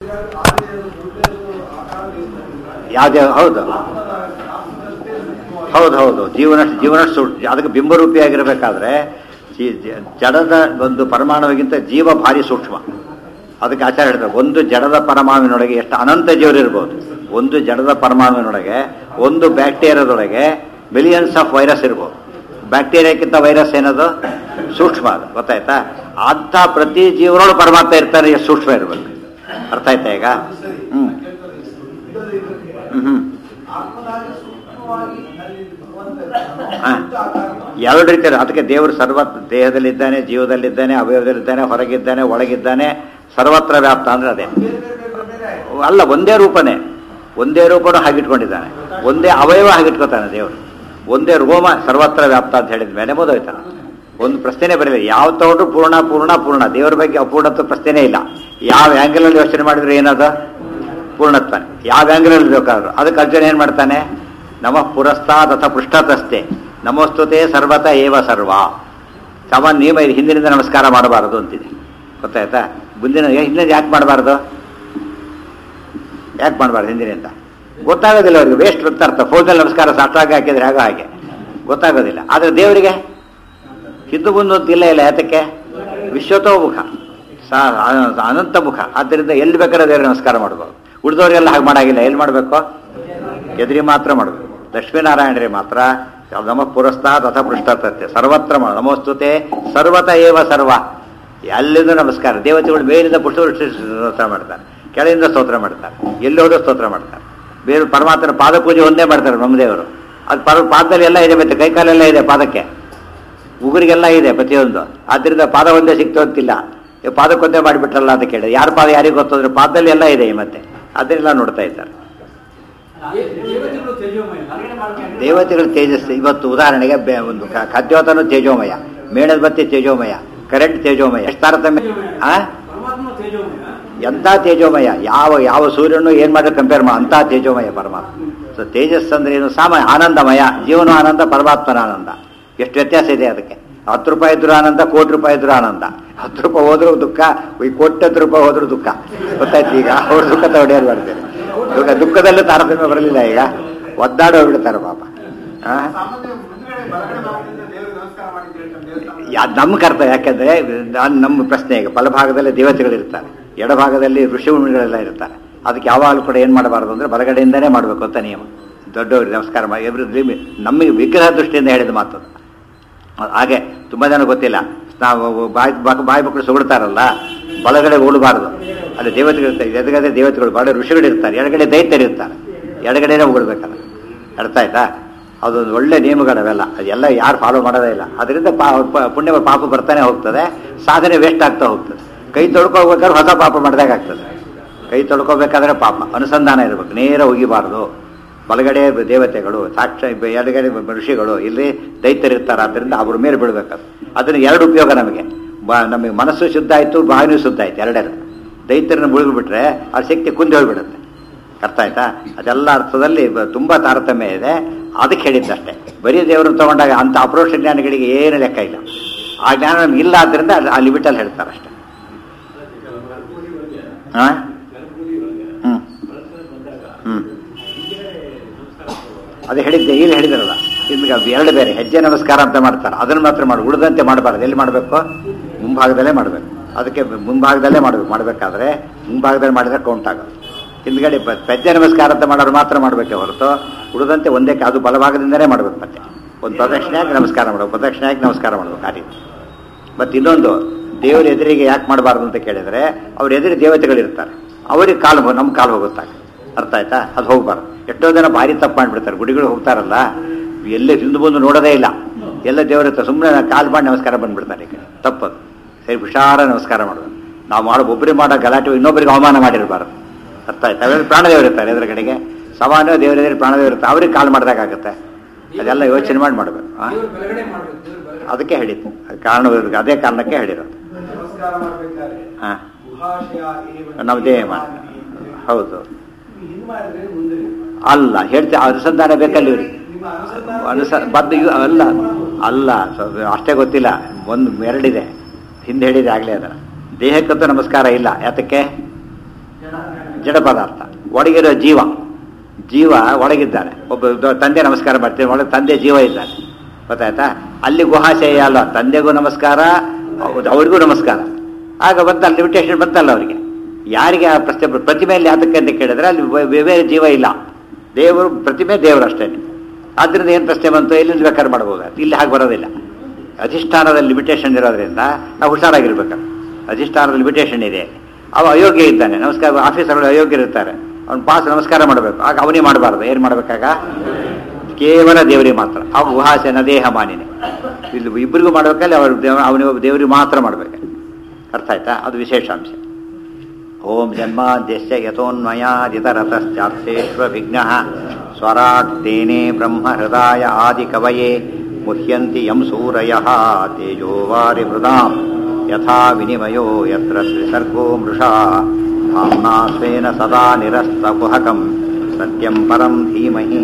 ಯಾವುದೇ ಹೌದು ಹೌದು ಹೌದು ಜೀವನ ಜೀವನ ಸುಟ್ ಅದಕ್ಕೆ ಬಿಂಬರೂಪಿಯಾಗಿರ್ಬೇಕಾದ್ರೆ ಜಿ- ಜ- ಜಡದ ಒಂದು ಪರಮಾಣುವಿಗಿಂತ ಜೀವ ಭಾರಿ ಸೂಕ್ಷ್ಮ ಅದಕ್ಕೆ ಆಚಾರ ಹೇಳ್ತಾರೆ ಒಂದು ಜಡದ ಪರಮಾಣುವಿನೊಳಗೆ ಎಷ್ಟು ಅನಂತ ಜೀವರಿರ್ಬೋದು ಒಂದು ಜಡದ ಪರಮಾಣುವಿನೊಳಗೆ ಒಂದು ಬ್ಯಾಕ್ಟೀರಿಯಾದೊಳಗೆ ಮಿಲಿಯನ್ಸ್ ಆಫ್ ವೈರಸ್ ಇರ್ಬೋದು ಬ್ಯಾಕ್ಟೀರಿಯಾಕ್ಕಿಂತ ವೈರಸ್ ಏನದು ಸೂಕ್ಷ್ಮ ಅದು ಗೊತ್ತಾಯ್ತಾ ಅಂಥ ಪ್ರತಿ ಜೀವನೊಳಗೆ ಪರಮಾತ್ಮ ಇರ್ತಾನೆ ಎಷ್ಟು ಸೂಕ್ಷ್ಮ ಇರಬೇಕು ಅರ್ಥ ಆಯ್ತಾ ಈಗ ಹ್ಞೂ ಹ್ಞೂ ಹ್ಞೂ ಹಾ. ಎರಡು ರೀತಿ ಇದೆ. ಅದಕ್ಕೆ ದೇವರು ಸರ್ವ ದೇಹದಲ್ಲಿದ್ದಾನೆ ಜೀವದಲ್ಲಿದ್ದಾನೆ ಅವಯವದಲ್ಲಿದ್ದಾನೆ ಹೊರಗಿದ್ದಾನೆ ಒಳಗಿದ್ದಾನೆ ಸರ್ವತ್ರ ವ್ಯಾಪ್ತ ಅಂದ್ರೆ ಅದೇ ಅಲ್ಲ ಒಂದೇ ರೂಪನೇ ಒಂದೇ ರೂಪನೂ ಹಾಗಿಟ್ಕೊಂಡಿದ್ದಾನೆ ಒಂದೇ ಅವಯವ ಹಾಗಿಟ್ಕೊತಾನೆ ದೇವರು ಒಂದೇ ರೋಮ ಸರ್ವತ್ರ ವ್ಯಾಪ್ತ ಅಂತ ಹೇಳಿದ ಮೇಲೆ ಮುದೋಯ್ತಾನೆ ಒಂದು ಪ್ರಶ್ನೆನೇ ಬರಲಿಲ್ಲ ಯಾವ ತಗೊಂಡ್ರು ಪೂರ್ಣ ಪೂರ್ಣ ಪೂರ್ಣ ದೇವರ ಬಗ್ಗೆ ಅಪೂರ್ಣತ್ವ ಪ್ರಶ್ನೆನೇ ಇಲ್ಲ ಯಾವ ಆ್ಯಂಗಲಲ್ಲಿ ಯೋಚನೆ ಮಾಡಿದ್ರೆ ಏನದು ಪೂರ್ಣತ್ವನೇ ಯಾವ ಆ್ಯಂಗಲಲ್ಲಿ ಬೇಕಾದ್ರು ಅದಕ್ಕೆ ಅರ್ಜುನ ಏನು ಮಾಡ್ತಾನೆ ನಮಃ ಪುರಸ್ತಾತ್ ಅಥ ಪೃಷ್ಠತಸ್ತೆ ನಮೋಸ್ತುತೆ ಸರ್ವತ ಏವ ಸರ್ವ ಸಾಮಾನ್ಯ ನಿಯಮ ಇದು ಹಿಂದಿನಿಂದ ನಮಸ್ಕಾರ ಮಾಡಬಾರದು ಅಂತಿದೆ ಗೊತ್ತಾಯ್ತಾ ಮುಂದಿನ ಹಿಂದಿನ ಯಾಕೆ ಮಾಡಬಾರ್ದು ಯಾಕೆ ಮಾಡಬಾರ್ದು ಹಿಂದಿನಿಂದ ಗೊತ್ತಾಗೋದಿಲ್ಲ ಅವ್ರಿಗೆ ವೇಸ್ಟ್ ಅಂತ ಅರ್ಥ ಫೋನಲ್ಲಿ ನಮಸ್ಕಾರ ಸಾಷ್ಟಾಗ ಹಾಕಿದ್ರೆ ಹಾಗೋ ಹಾಗೆ ಗೊತ್ತಾಗೋದಿಲ್ಲ ಆದರೆ ದೇವರಿಗೆ ಹಿಂದೂ ಮುಂದೆ ಅಂತ ಇಲ್ಲ ಇಲ್ಲ ಯಾತಕ್ಕೆ ವಿಶ್ವತೋ ಮುಖ ಸಾ ಆ- ಅನಂತ ಮುಖ ಆದ್ದರಿಂದ ಎಲ್ಲಿ ಬೇಕಾದ್ರೆ ದೇವರಿಗೆ ನಮಸ್ಕಾರ ಮಾಡ್ಬೋದು ಉಳಿದವರಿಗೆಲ್ಲ ಹಾಗೆ ಮಾಡಾಗಿಲ್ಲ ಎಲ್ಲಿ ಮಾಡಬೇಕು ಎದುರಿ ಮಾತ್ರ ಮಾಡಬೇಕು ಲಕ್ಷ್ಮೀನಾರಾಯಣರಿಗೆ ಮಾತ್ರ ನಮ ಪುರಸ್ತಾತ್ ಅಥ ಪೃಷ್ಠತತೆ ಸರ್ವತ್ರ ಮಾಡ ನಮೋಸ್ತುತೆ ಸರ್ವತ ಏವ ಸರ್ವ ಎಲ್ಲಿಂದ ನಮಸ್ಕಾರ ದೇವತೆಗಳು ಮೇಲಿಂದ ಪುಷ್ಪಗಳು ಸ್ತೋತ್ರ ಮಾಡ್ತಾರೆ ಕೆಳಗಿಂದ ಸ್ತೋತ್ರ ಮಾಡ್ತಾರೆ ಎಲ್ಲಿ ಹೋದ್ರೂ ಸ್ತೋತ್ರ ಮಾಡ್ತಾರೆ ಬೇರೆ ಪರಮಾತ್ಮನ ಪಾದ ಪೂಜೆ ಒಂದೇ ಮಾಡ್ತಾರೆ ನಮ್ಮ ದೇವರು ಅದು ಪರ ಪಾದದಲ್ಲಿ ಎಲ್ಲ ಇದೆ ಮತ್ತೆ ಕೈಕಾಲೆಲ್ಲ ಇದೆ ಪಾದಕ್ಕೆ ಉಗುರಿಗೆಲ್ಲ ಇದೆ ಪ್ರತಿಯೊಂದು ಆದ್ರಿಂದ ಪಾದ ಒಂದೇ ಸಿಕ್ತು ಅಂತಿಲ್ಲ ಈ ಪಾದಕ್ಕೊಂದೇ ಮಾಡಿಬಿಟ್ರಲ್ಲ ಅಂತ ಕೇಳಿದೆ ಯಾರ ಪಾದ ಯಾರಿಗೆ ಗೊತ್ತಂದ್ರೆ ಪಾದದಲ್ಲಿ ಎಲ್ಲ ಇದೆ ಈ ಮತ್ತೆ ಅದನ್ನೆಲ್ಲ ನೋಡ್ತಾ ಇದ್ದಾರೆ ದೇವತೆಗಳು ತೇಜೋಮಯ ಹೊರಗಡೆ ಮಾಡ್ಕೊಂಡು ದೇವತೆಗಳ ತೇಜಸ್ಸು ಇವತ್ತು ಉದಾಹರಣೆಗೆ ಬೆ- ಒಂದು ಕ- ಖದ್ಯೋತನು ತೇಜೋಮಯ ಮೇಣದ ಬತ್ತಿ ತೇಜೋಮಯ ಕರೆಂಟ್ ತೇಜೋಮಯ ಎಷ್ಟು ತಾರತಮ್ಯ ಆ ಪರಮಾತ್ಮ ತೇಜೋಮಯ ಎಂಥ ತೇಜೋಮಯ ಯಾವ ಯಾವ ಸೂರ್ಯನು ಏನ್ ಮಾಡಿದ್ರೆ ಕಂಪೇರ್ ಮಾ ಅಂಥ ತೇಜೋಮಯ ಪರಮಾತ್ಮ ಸೊ ತೇಜಸ್ ಅಂದ್ರೆ ಏನು ಸಾಮಾನ್ಯ ಆನಂದಮಯ ಜೀವನ ಆನಂದ ಪರಮಾತ್ಮನ ಆನಂದ ಎಷ್ಟು ವ್ಯತ್ಯಾಸ ಇದೆ ಅದಕ್ಕೆ ಹತ್ತು ರೂಪಾಯಿ ಇದ್ರು ಆನಂದ ಕೋಟಿ ರೂಪಾಯಿ ಇದ್ರು ಆನಂದ ಹತ್ತು ರೂಪಾಯಿ ಹೋದ್ರು ದುಃಖ ಈ ಕೋಟಿ ಹತ್ತು ರೂಪಾಯಿ ಹೋದ್ರು ದುಃಖ ಗೊತ್ತಾಯ್ತು ಈಗ ಅವ್ರ ದುಃಖ ಹೊಡೆಯಲು ಮಾಡ್ತಾರೆ ದುಃಖ ದುಃಖದಲ್ಲೂ ತಾರತಮ್ಯ ಬರಲಿಲ್ಲ ಈಗ ಒದ್ದಾಡಿ ಹೋಗ್ಬಿಡ್ತಾರೆ ಪಾಪ ಆ? ಸಾಮಾನ್ಯ ಮುಂದ್ಗಡೆ ಬಲಗಡೆ ಭಾಗದಿಂದ ದೇವರಿಗೆ ನಮಸ್ಕಾರ ಮಾಡಿ ಅಂತ ಹೇಳ್ತಾರೆ ದೇವಸ್ಥಾನ ಯಾ- ನಮ್ಮ ಕರ್ತವ್ಯ ಯಾಕೆಂದ್ರೆ ನಾನ್ ನಮ್ಮ ಪ್ರಶ್ನೆ ಈಗ ಬಲಭಾಗದಲ್ಲಿ ದೇವತೆಗಳಿರ್ತಾರೆ ಎಡಭಾಗದಲ್ಲಿ ಋಷಿ ಮುನಿಗಳೆಲ್ಲ ಇರ್ತಾರೆ ಅದಕ್ಕೆ ಯಾವಾಗಲೂ ಕೂಡ ಏನು ಮಾಡಬಾರ್ದು ಅಂದ್ರೆ ಬಲಗಡೆಯಿಂದನೇ ಮಾಡಬೇಕು ಅಂತ ನಿಯಮ ದೊಡ್ಡವರಿಗೆ ನಮಸ್ಕಾರ ಮಾಡಿ ಎವ್ರಿ ನಮಗೆ ವಿಗ್ರಹ ದೃಷ್ಟಿಯಿಂದ ಹೇಳಿದ ಮಾತು ಅದು. ಹಾಗೆ ತುಂಬ ಜನ ಗೊತ್ತಿಲ್ಲ ನಾವು ಬಾಯಿ ಬಾಕ್- ಬಾಯಿ ಮಕ್ಕಳು ಸುಗುಡ್ತಾರಲ್ಲ ಬಲಗಡೆ ಓಡಬಾರ್ದು ಅಲ್ಲಿ ದೇವತೆಗಳಿರ್ತಾರೆ ಎಡಗಡೆ ದೇವತೆಗಳು ಬಡ ಋಷಿಗಳು ಇರ್ತಾರೆ ಎಡಗಡೆ ದೈತ್ಯರು ಇರ್ತಾರೆ ಎಡಗಡೆನೇ ಉಗುಳ್ಬೇಕಲ್ಲ ಅರ್ಥ ಆಯ್ತಾ ಅದೊಂದು ಒಳ್ಳೆ ನಿಯಮಗಳವೆಲ್ಲ ಅದೆಲ್ಲ ಯಾರು ಫಾಲೋ ಮಾಡೋದೇ ಇಲ್ಲ ಅದರಿಂದ ಪಾ ಪ- ಪುಣ್ಯ ಪಾಪ ಬರ್ತಾನೆ ಹೋಗ್ತದೆ ಸಾಧನೆ ವೇಸ್ಟ್ ಆಗ್ತಾ ಹೋಗ್ತದೆ ಕೈ ತೊಳ್ಕೋಬೇಕಾದ್ರೆ ಹೊಸ ಪಾಪ ಮಾಡಿದಾಗ ಆಗ್ತದೆ ಕೈ ತೊಳ್ಕೋಬೇಕಾದ್ರೆ ಪಾಪ ಅನುಸಂಧಾನ ಇರಬೇಕು ನೇರ ಹೋಗಿಬಾರ್ದು ಬಲಗಡೆ ದೇವತೆಗಳು ಸಾಕ್ಷ ಎಡಗಡೆ ಋಷಿಗಳು ಇಲ್ಲಿ ದೈತ್ಯರಿರ್ತಾರೆ ಆದ್ದರಿಂದ ಅವ್ರ ಮೇಲೆ ಬೀಳ್ಬೇಕದು ಅದನ್ನ ಎರಡು ಉಪಯೋಗ ನಮಗೆ ಬ ನಮಗೆ ಮನಸ್ಸು ಶುದ್ಧ ಆಯಿತು ಬಾಯಿನೂ ಶುದ್ಧ ಆಯ್ತು ಎರಡೆರಡು ದೈತ್ಯರನ್ನ ಮುಳುಗಿಬಿಟ್ರೆ ಆ ಶಕ್ತಿ ಕುಂದಿ ಹೋಗ್ಬಿಡುತ್ತೆ ಅರ್ಥ ಆಯ್ತಾ ಅದೆಲ್ಲ ಅರ್ಥದಲ್ಲಿ ಬ- ತುಂಬಾ ತಾರತಮ್ಯ ಇದೆ ಅದಕ್ಕೆ ಹೇಳಿದ್ದಷ್ಟೇ ಬರೀ ದೇವರನ್ನು ತಗೊಂಡಾಗ ಅಂತ ಅಪ್ರೋಷ ಜ್ಞಾನಿಗಳಿಗೆ ಏನು ಲೆಕ್ಕ ಇಲ್ಲ ಆ ಜ್ಞಾನ ನಮ್ಗೆ ಇಲ್ಲ ಆದ್ದರಿಂದ ಅದು ಆ ಲಿಮಿಟಲ್ಲಿ ಹೇಳ್ತಾರೆ ಅಷ್ಟೇ ಹಾ ಹ್ಮ್ ಹ್ಮ್ ಅದು ಹೇಳಿದ್ದೆ ಇಲ್ಲಿ ಹೇಳಿದ್ರಲ್ಲ ನಿಮ್ಗೆ ಅದು ಎರಡು ಬೇರೆ ಹೆಜ್ಜೆ ನಮಸ್ಕಾರ ಅಂತ ಮಾಡ್ತಾರೆ ಅದನ್ನು ಮಾತ್ರ ಮಾಡಿ ಉಳಿದಂತೆ ಮಾಡಬಾರ್ದು ಎಲ್ಲಿ ಮಾಡಬೇಕು ಮುಂಭಾಗದಲ್ಲೇ ಮಾಡಬೇಕು ಅದಕ್ಕೆ ಮುಂಭಾಗದಲ್ಲೇ ಮಾಡಬೇಕು ಮಾಡಬೇಕಾದ್ರೆ ಮುಂಭಾಗದಲ್ಲಿ ಮಾಡಿದ್ರೆ ಕೌಂಟ್ ಆಗೋದು ಹಿಂದ್ಗಡೆ ಬ- ಹೆಜ್ಜೆ ನಮಸ್ಕಾರ ಅಂತ ಮಾಡೋರು ಮಾತ್ರ ಮಾಡಬೇಕೆ ಹೊರತು ಉಳಿದಂತೆ ಒಂದೇ ಕ- ಅದು ಬಲಭಾಗದಿಂದನೇ ಮಾಡಬೇಕು ಮತ್ತೆ ಒಂದು ಪ್ರದಕ್ಷಿಣೆಯಾಗಿ ನಮಸ್ಕಾರ ಮಾಡಬೇಕು ಪ್ರದಕ್ಷಿಣೆಯಾಗಿ ನಮಸ್ಕಾರ ಮಾಡಬೇಕು ಆ ರೀತಿ ಮತ್ತು ಇನ್ನೊಂದು ದೇವರ ಎದುರಿಗೆ ಯಾಕೆ ಮಾಡಬಾರ್ದು ಅಂತ ಕೇಳಿದರೆ ಅವ್ರ ಎದುರು ದೇವತೆಗಳಿರ್ತಾರೆ ಅವ್ರಿಗೆ ಕಾಲು ಹೋ- ನಮ್ಮ ಕಾಲು ಹೋಗುತ್ತಾಗ ಅರ್ಥ ಆಯ್ತಾ ಅದು ಹೋಗ್ಬಾರ್ದು ಎಷ್ಟೋ ಜನ ಭಾರಿ ತಪ್ಪು ಮಾಡಿಬಿಡ್ತಾರೆ ಗುಡಿಗಳು ಹೋಗ್ತಾರಲ್ಲ ಎಲ್ಲೇ ಹಿಂದೆ ಬಂದು ನೋಡೋದೇ ಇಲ್ಲ ಎಲ್ಲ ದೇವರ ಸುಮ್ಮನೆ ಕಾಲು ಮಾಡಿ ನಮಸ್ಕಾರ ಬಂದ್ಬಿಡ್ತಾರೆ ಈ ಕಡೆ ತಪ್ಪದು ಸರಿ ಹುಷಾರ ನಮಸ್ಕಾರ ಮಾಡೋದು ನಾವು ಮಾಡೋ ಒಬ್ಬರಿಗೆ ಮಾಡೋ ಗಲಾಟೆ ಇನ್ನೊಬ್ಬರಿಗೆ ಅವಮಾನ ಮಾಡಿರಬಾರ್ದು ಅರ್ಥ ಆಯ್ತಾ ಅವೆಲ್ಲ ಪ್ರಾಣದೇವರು ಇರ್ತಾರೆ ಎದುರುಗಡೆಗೆ ಸಾಮಾನ್ಯ ದೇವರ ಎದುರು ಪ್ರಾಣದೇವರು ಇರ್ತಾರೆ ಅವ್ರಿಗೆ ಕಾಲು ಮಾಡಿದಾಗುತ್ತೆ ಅದೆಲ್ಲ ಯೋಚನೆ ಮಾಡಿ ಮಾಡಬೇಕು ಹಾಂ ದೇವ್ರ ಬೆಳಗಡೆ ಮಾಡ್ಬೇಕು ದೇವ್ರ ಬೆಳಗಡೆ ಅದಕ್ಕೆ ಹೇಳಿದ್ದು ಅದು ಕಾರಣ ಅದೇ ಕಾರಣಕ್ಕೆ ಹೇಳಿರೋದು ನಮಸ್ಕಾರ ಮಾಡ್ಬೇಕಾದ್ರೆ ಹಾ ಗುಹಾಶಯ ಏವ ನಾವು ದೇಹ ಮಾಡಿ ಹೌದು ಹಿಂದ್ ಮಾಡಿದ್ರೆ ಮುಂದೆ ಅಲ್ಲ ಹೇಳ್ತೇವೆ ಅನುಸಂಧಾನ ಬೇಕಲ್ಲ ಇವ್ರಿಗೆ ನಿಮ್ಮ ಅನುಸಂಧಾನ ಅನುಸ ಬದ್ದು ಇವ್- ಅಲ್ಲ ಅಲ್ಲ ಸ್ವಲ್ಪ ಅಷ್ಟೇ ಗೊತ್ತಿಲ್ಲ ಒಂದು ಎರಡಿದೆ ಹಿಂದೆ ಹೇಳಿದೆ ಆಗಲೇ ಅದನ್ನ ದೇಹಕ್ಕಂತೂ ನಮಸ್ಕಾರ ಇಲ್ಲ ಯಾತಕ್ಕೆ ಜಡ ಪದಾರ್ಥ ಒಳಗಿರೋ ಜೀವ ಜೀವ ಒಳಗಿದ್ದಾನೆ ಒಬ್ಬ ದೊ- ತಂದೆ ನಮಸ್ಕಾರ ಮಾಡ್ತೀನಿ ಒಳಗೆ ತಂದೆ ಜೀವ ಇದ್ದಾನೆ ಗೊತ್ತಾಯ್ತಾ ಅಲ್ಲಿ ಗುಹಾಶಯ ಅಲ್ಲ ತಂದೆಗೂ ನಮಸ್ಕಾರ ಹೌದು, ಅವ್ರಿಗೂ ನಮಸ್ಕಾರ ಆಗ ಬಂತಲ್ಲ ಲಿಮಿಟೇಷನ್ ಬಂತಲ್ಲ ಅವರಿಗೆ ಯಾರಿಗೆ ಆ ಪ್ರಶ್ನೆ ಬ- ಪ್ರತಿಮೆಯಲ್ಲಿ ಯಾತಕ್ಕೆ ಅಂತ ಕೇಳಿದ್ರೆ ಅಲ್ಲಿ ಬೆ- ಬೇರೆ ಜೀವ ಇಲ್ಲ ದೇವರು ಪ್ರತಿಮೆ ದೇವರು ಅಷ್ಟೇ ಆದ್ರಿಂದ ಏನು ಪ್ರಶ್ನೆ ಬಂತು ಎಲ್ಲಿಂದ ಬೇಕಾದ್ರೆ ಮಾಡ್ಬೋದು ಇಲ್ಲಿ ಹಾಗೆ ಬರೋದಿಲ್ಲ ಅಧಿಷ್ಠಾನದಲ್ಲಿ ಲಿಮಿಟೇಷನ್ ಇರೋದ್ರಿಂದ ನಾವು ಹುಷಾರಾಗಿರ್ಬೇಕು ಅಧಿಷ್ಠಾನದ ಲಿಮಿಟೇಷನ್ ಇದೆ ಅವ ಅಯೋಗ್ಯ ಇದ್ದಾನೆ ನಮಸ್ಕಾರ ಆಫೀಸರ್ಗಳು ಅಯೋಗ್ಯರಿರ್ತಾರೆ ಅವ್ನು ಪಾಸ್ ನಮಸ್ಕಾರ ಮಾಡಬೇಕು ಆಗ ಅವನೇ ಮಾಡಬಾರ್ದು ಏನು ಮಾಡಬೇಕಾಗ ಕೇವಲ ದೇವರಿಗೆ ಮಾತ್ರ ಅವ ಗುಹಾಸನ ದೇಹ ಮಾನಿನೇ ಇಲ್ಲಿ ಇಬ್ಬರಿಗೂ ಮಾಡ್ಬೇಕಲ್ಲಿ ಅವರು ಅವನಿಗೆ ದೇವರಿಗೆ ಮಾತ್ರ ಮಾಡ್ಬೇಕು ಅರ್ಥ ಆಯ್ತಾ ಅದು ವಿಶೇಷಾಂಶ ಓಂ ಜನ್ಮಾದ್ಯಸ್ಯ ಯಥೋನ್ಮಯಾದಿತರತಶ್ಚಾರ್ಥೇಶ್ವ ವಿಘ್ನ ಸ್ವರಾಟ್ ತೇನೆ ಬ್ರಹ್ಮ ಹೃದಯ ಆದಿ ಕವಯೇ ಮುಹ್ಯಂತಿ ಯಂ ಸೂರಯ ತೇಜೋ ವಾರಿ ಹೃದಾಂ ಯಥಾ ವಿನಿಮಯೋ ಯತ್ರ ತ್ರಿಸರ್ಗೋ ಮೃಷಾ ಧಾಮ್ನಾ ಸ್ವೇನ ಸದಾ ನಿರಸ್ತಕುಹಕಂ ಸತ್ಯಂ ಪರಂ ಧೀಮಹಿ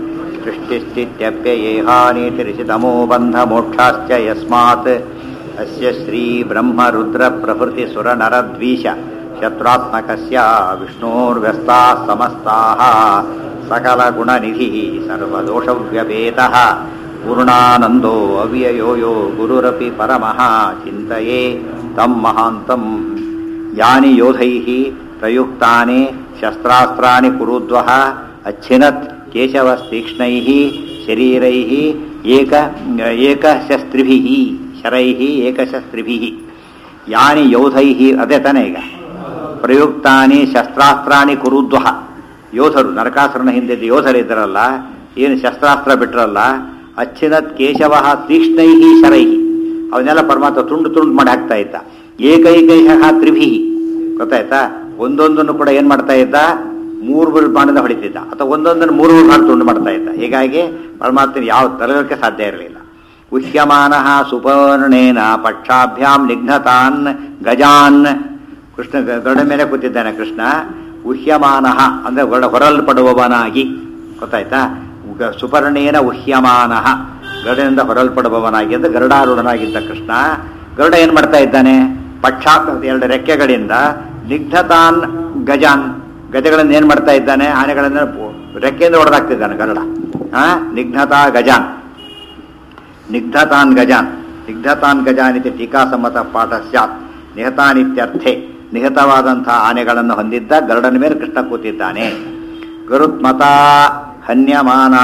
ಸೃಷ್ಟಿಸ್ಥಿತ್ಯಪ್ಯಯೇಹಾನಿತಿರಿಸಿತಮೋ ಬಂಧಮೋಕ್ಷಾಶ್ಚ ಯಸ್ಮಾತ್ ಅಸ್ಯ ಶ್ರೀ ಬ್ರಹ್ಮ ರುದ್ರ ಪ್ರಭೃತಿ ಸುರ ನರದ್ವೀಶ ಶತ್ರುತ್ಮಕಸ್ಯ ವಿಷ್ಣೋರ್ವ್ಯಸ್ತಾಃ ಸಮಸ್ತಾಃ ಸಕಲ ಗುಣನಿಧಿ ಸರ್ವದೋಷವ್ಯಭೇದಃ ಪೂರ್ಣಾನಂದೋ ಅವ್ಯಯೋ ಯೋ ಗುರುರಪಿ ಪರಮಃ ಚಿಂತಯೇ ತಂ ಮಹಾಂತಂ ಯಾನಿ ಯೋಧೈಃ ಪ್ರಯುಕ್ತಾನಿ ಶಸ್ತ್ರಾಸ್ತ್ರಾಣಿ ಕುರುದ್ವಃ ಅಚ್ಛಿನತ್ ಕೇಶವಸ್ತೀಕ್ಷ್ಣೈಃ ಶರೀರೈಃ ಏಕ ಏಕಶಸ್ತ್ರಿಭಿಃ ಶರೈಃ ಏಕಶಸ್ತ್ರಿಭಿಃ ಯಾನಿ ಯೋಧೈಃ ಅದೇ ತಾನೇ ಈಗ ಪ್ರಯುಕ್ತಾನಿ ಶಸ್ತ್ರಾಸ್ತ್ರಾಣಿ ಕುರುದ್ವಹ ಯೋಧರು ನರಕಾಸುರನ ಹಿಂದೆ ಯೋಧರಿದ್ದರಲ್ಲ ಏನು ಶಸ್ತ್ರಾಸ್ತ್ರ ಬಿಟ್ರಲ್ಲ ಅಚ್ಛಿನತ್ ಕೇಶವ ತೀಕ್ಷ್ಣೈಹಿ ಶರೈಹಿ ಅವನ್ನೆಲ್ಲ ಪರಮಾತ್ಮ ತುಂಡು ತುಂಡು ಮಾಡಿ ಹಾಕ್ತಾ ಇದ್ದ ಏಕೈಕೈಷ ತ್ರಿಭಿ ಗೊತ್ತಾಯ್ತಾ ಒಂದೊಂದನ್ನು ಕೂಡ ಏನ್ ಮಾಡ್ತಾ ಇದ್ದ ಮೂರು ಮೂರು ಬಾಣದ ಹೊಡಿತಿದ್ದ ಅಥವಾ ಒಂದೊಂದನ್ನು ಮೂರು ಮೂರು ಬಾಣ ತುಂಡು ಮಾಡ್ತಾ ಇದ್ದ ಹೀಗಾಗಿ ಪರಮಾತ್ಮ ಯಾವ ತಲಗಕ್ಕೆ ಸಾಧ್ಯ ಇರಲಿಲ್ಲ ಉಹ್ಯಮಾನ ಸುಪರ್ಣೇನ ಪಕ್ಷಾಭ್ಯಾಂ ನಿಘ್ನತಾನ್ ಗಜಾನ್ ಕೃಷ್ಣ ಗರುಡ ಮೇಲೆ ಕೂತಿದ್ದಾನೆ ಕೃಷ್ಣ ಉಹ್ಯಮಾನ ಅಂದ್ರೆ ಗರುಡ ಹೊರಲ್ಪಡುವವನಾಗಿ ಗೊತ್ತಾಯ್ತಾ ಗ- ಸುಪರ್ಣೇನ ಉಹ್ಯಮಾನ ಗರುಡನಿಂದ ಹೊರಲ್ಪಡುವವನಾಗಿ ಅಂತ ಗರುಡಾರೂಢನಾಗಿದ್ದ ಕೃಷ್ಣ ಗರುಡ ಏನ್ ಮಾಡ್ತಾ ಇದ್ದಾನೆ ಪಕ್ಷ ಎರಡು ರೆಕ್ಕೆಗಳಿಂದ ನಿಗ್ಧತಾನ್ ಗಜಾನ್ ಗಜಗಳನ್ನು ಏನ್ ಮಾಡ್ತಾ ಇದ್ದಾನೆ ಆನೆಗಳನ್ನ ರೆಕ್ಕೆಯಿಂದ ಹೊಡೆದಾಕ್ತಿದ್ದಾನೆ ಗರುಡ ಆ ನಿಘ್ನತಾ ಗಜಾನ್ ನಿಗ್ಧತಾನ್ ಗಜಾನ್ ನಿಗ್ಧತಾನ್ ಗಜಾನ್ ಇತಿ ಟೀಕಾಸಮ್ಮತ ಪಾಠ ಸ್ಯಾತ್ ನಿಹತಾನಿತ್ಯರ್ಥೆ ನಿಹತವಾದಂತಹ ಆನೆಗಳನ್ನು ಹೊಂದಿದ್ದ ಗರುಡನ ಮೇಲೆ ಕೃಷ್ಣ ಕೂತಿದ್ದಾನೆ ಗರುತ್ಮತ ಹನ್ಯಮಾನಾ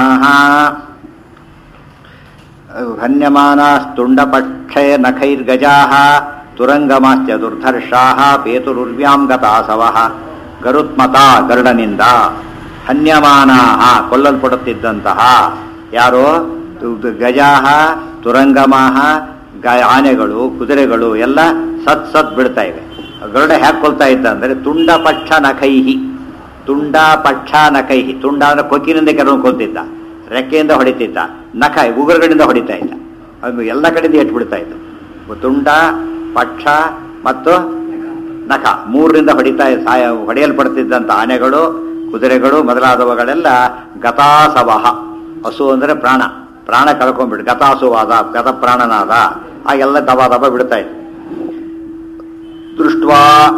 ಹನ್ಯಮಾನಸ್ತುಂಡಪಕ್ಷಯ ನಖೈರ್ಗಜಾ ತುರಂಗಮಾಶ್ಚ ದುರ್ಧರ್ಷಾ ಪೇತುರುರ್ವ್ಯಾಂ ಗತಾಸವ ಗರುತ್ಮತ ಗರುಡನಿಂದ ಹನ್ಯಮಾನಾ ಕೊಲ್ಲಲ್ಪಡುತ್ತಿದ್ದಂತಹ ಯಾರೋ ಗಜಾಹ ತುರಂಗಮಾಹ ಗ ಆನೆಗಳು ಕುದುರೆಗಳು ಎಲ್ಲ ಸತ್ ಸತ್ ಬಿಡ್ತಾ ಇವೆ ಗರುಡ ಹ್ಯಾಕ್ ಕೊಲ್ತಾ ಇದ್ದ ಅಂದ್ರೆ ತುಂಡ ಪಕ್ಷ ನಖೈಹಿ ತುಂಡ ಪಕ್ಷ ನಖೈಹಿ ತುಂಡ ಅಂದ್ರೆ ಕೊಕ್ಕಿನಿಂದ ಕೆಲವು ಕೊಲ್ತಿದ್ದ ರೆಕ್ಕೆಯಿಂದ ಹೊಡಿತಿದ್ದ ನಖ ಉಗುರುಗಳಿಂದ ಹೊಡಿತಾ ಇದ್ದ ಅದು ಎಲ್ಲ ಕಡೆಯಿಂದ ಎಟ್ಟು ಬಿಡ್ತಾ ಇದ್ದ ತುಂಡ ಪಕ್ಷ ಮತ್ತು ನಖ ಮೂರರಿಂದ ಹೊಡಿತಾ ಸಾಯ ಹೊಡೆಯಲ್ಪಡ್ತಿದ್ದಂಥ ಆನೆಗಳು ಕುದುರೆಗಳು ಮೊದಲಾದವುಗಳೆಲ್ಲ ಗತಾಸವಹ ಹಸು ಅಂದ್ರೆ ಪ್ರಾಣ ಪ್ರಾಣ ಕಳ್ಕೊಂಡ್ಬಿಟ್ಟು ಗತಾಸುವಾದ ಗತ ಪ್ರಾಣನಾದ ಆಗೆಲ್ಲ ದಬ ದಬ ಬಿಡ್ತಾ ಇತ್ತು ದೃಷ್ಟ್ವಾ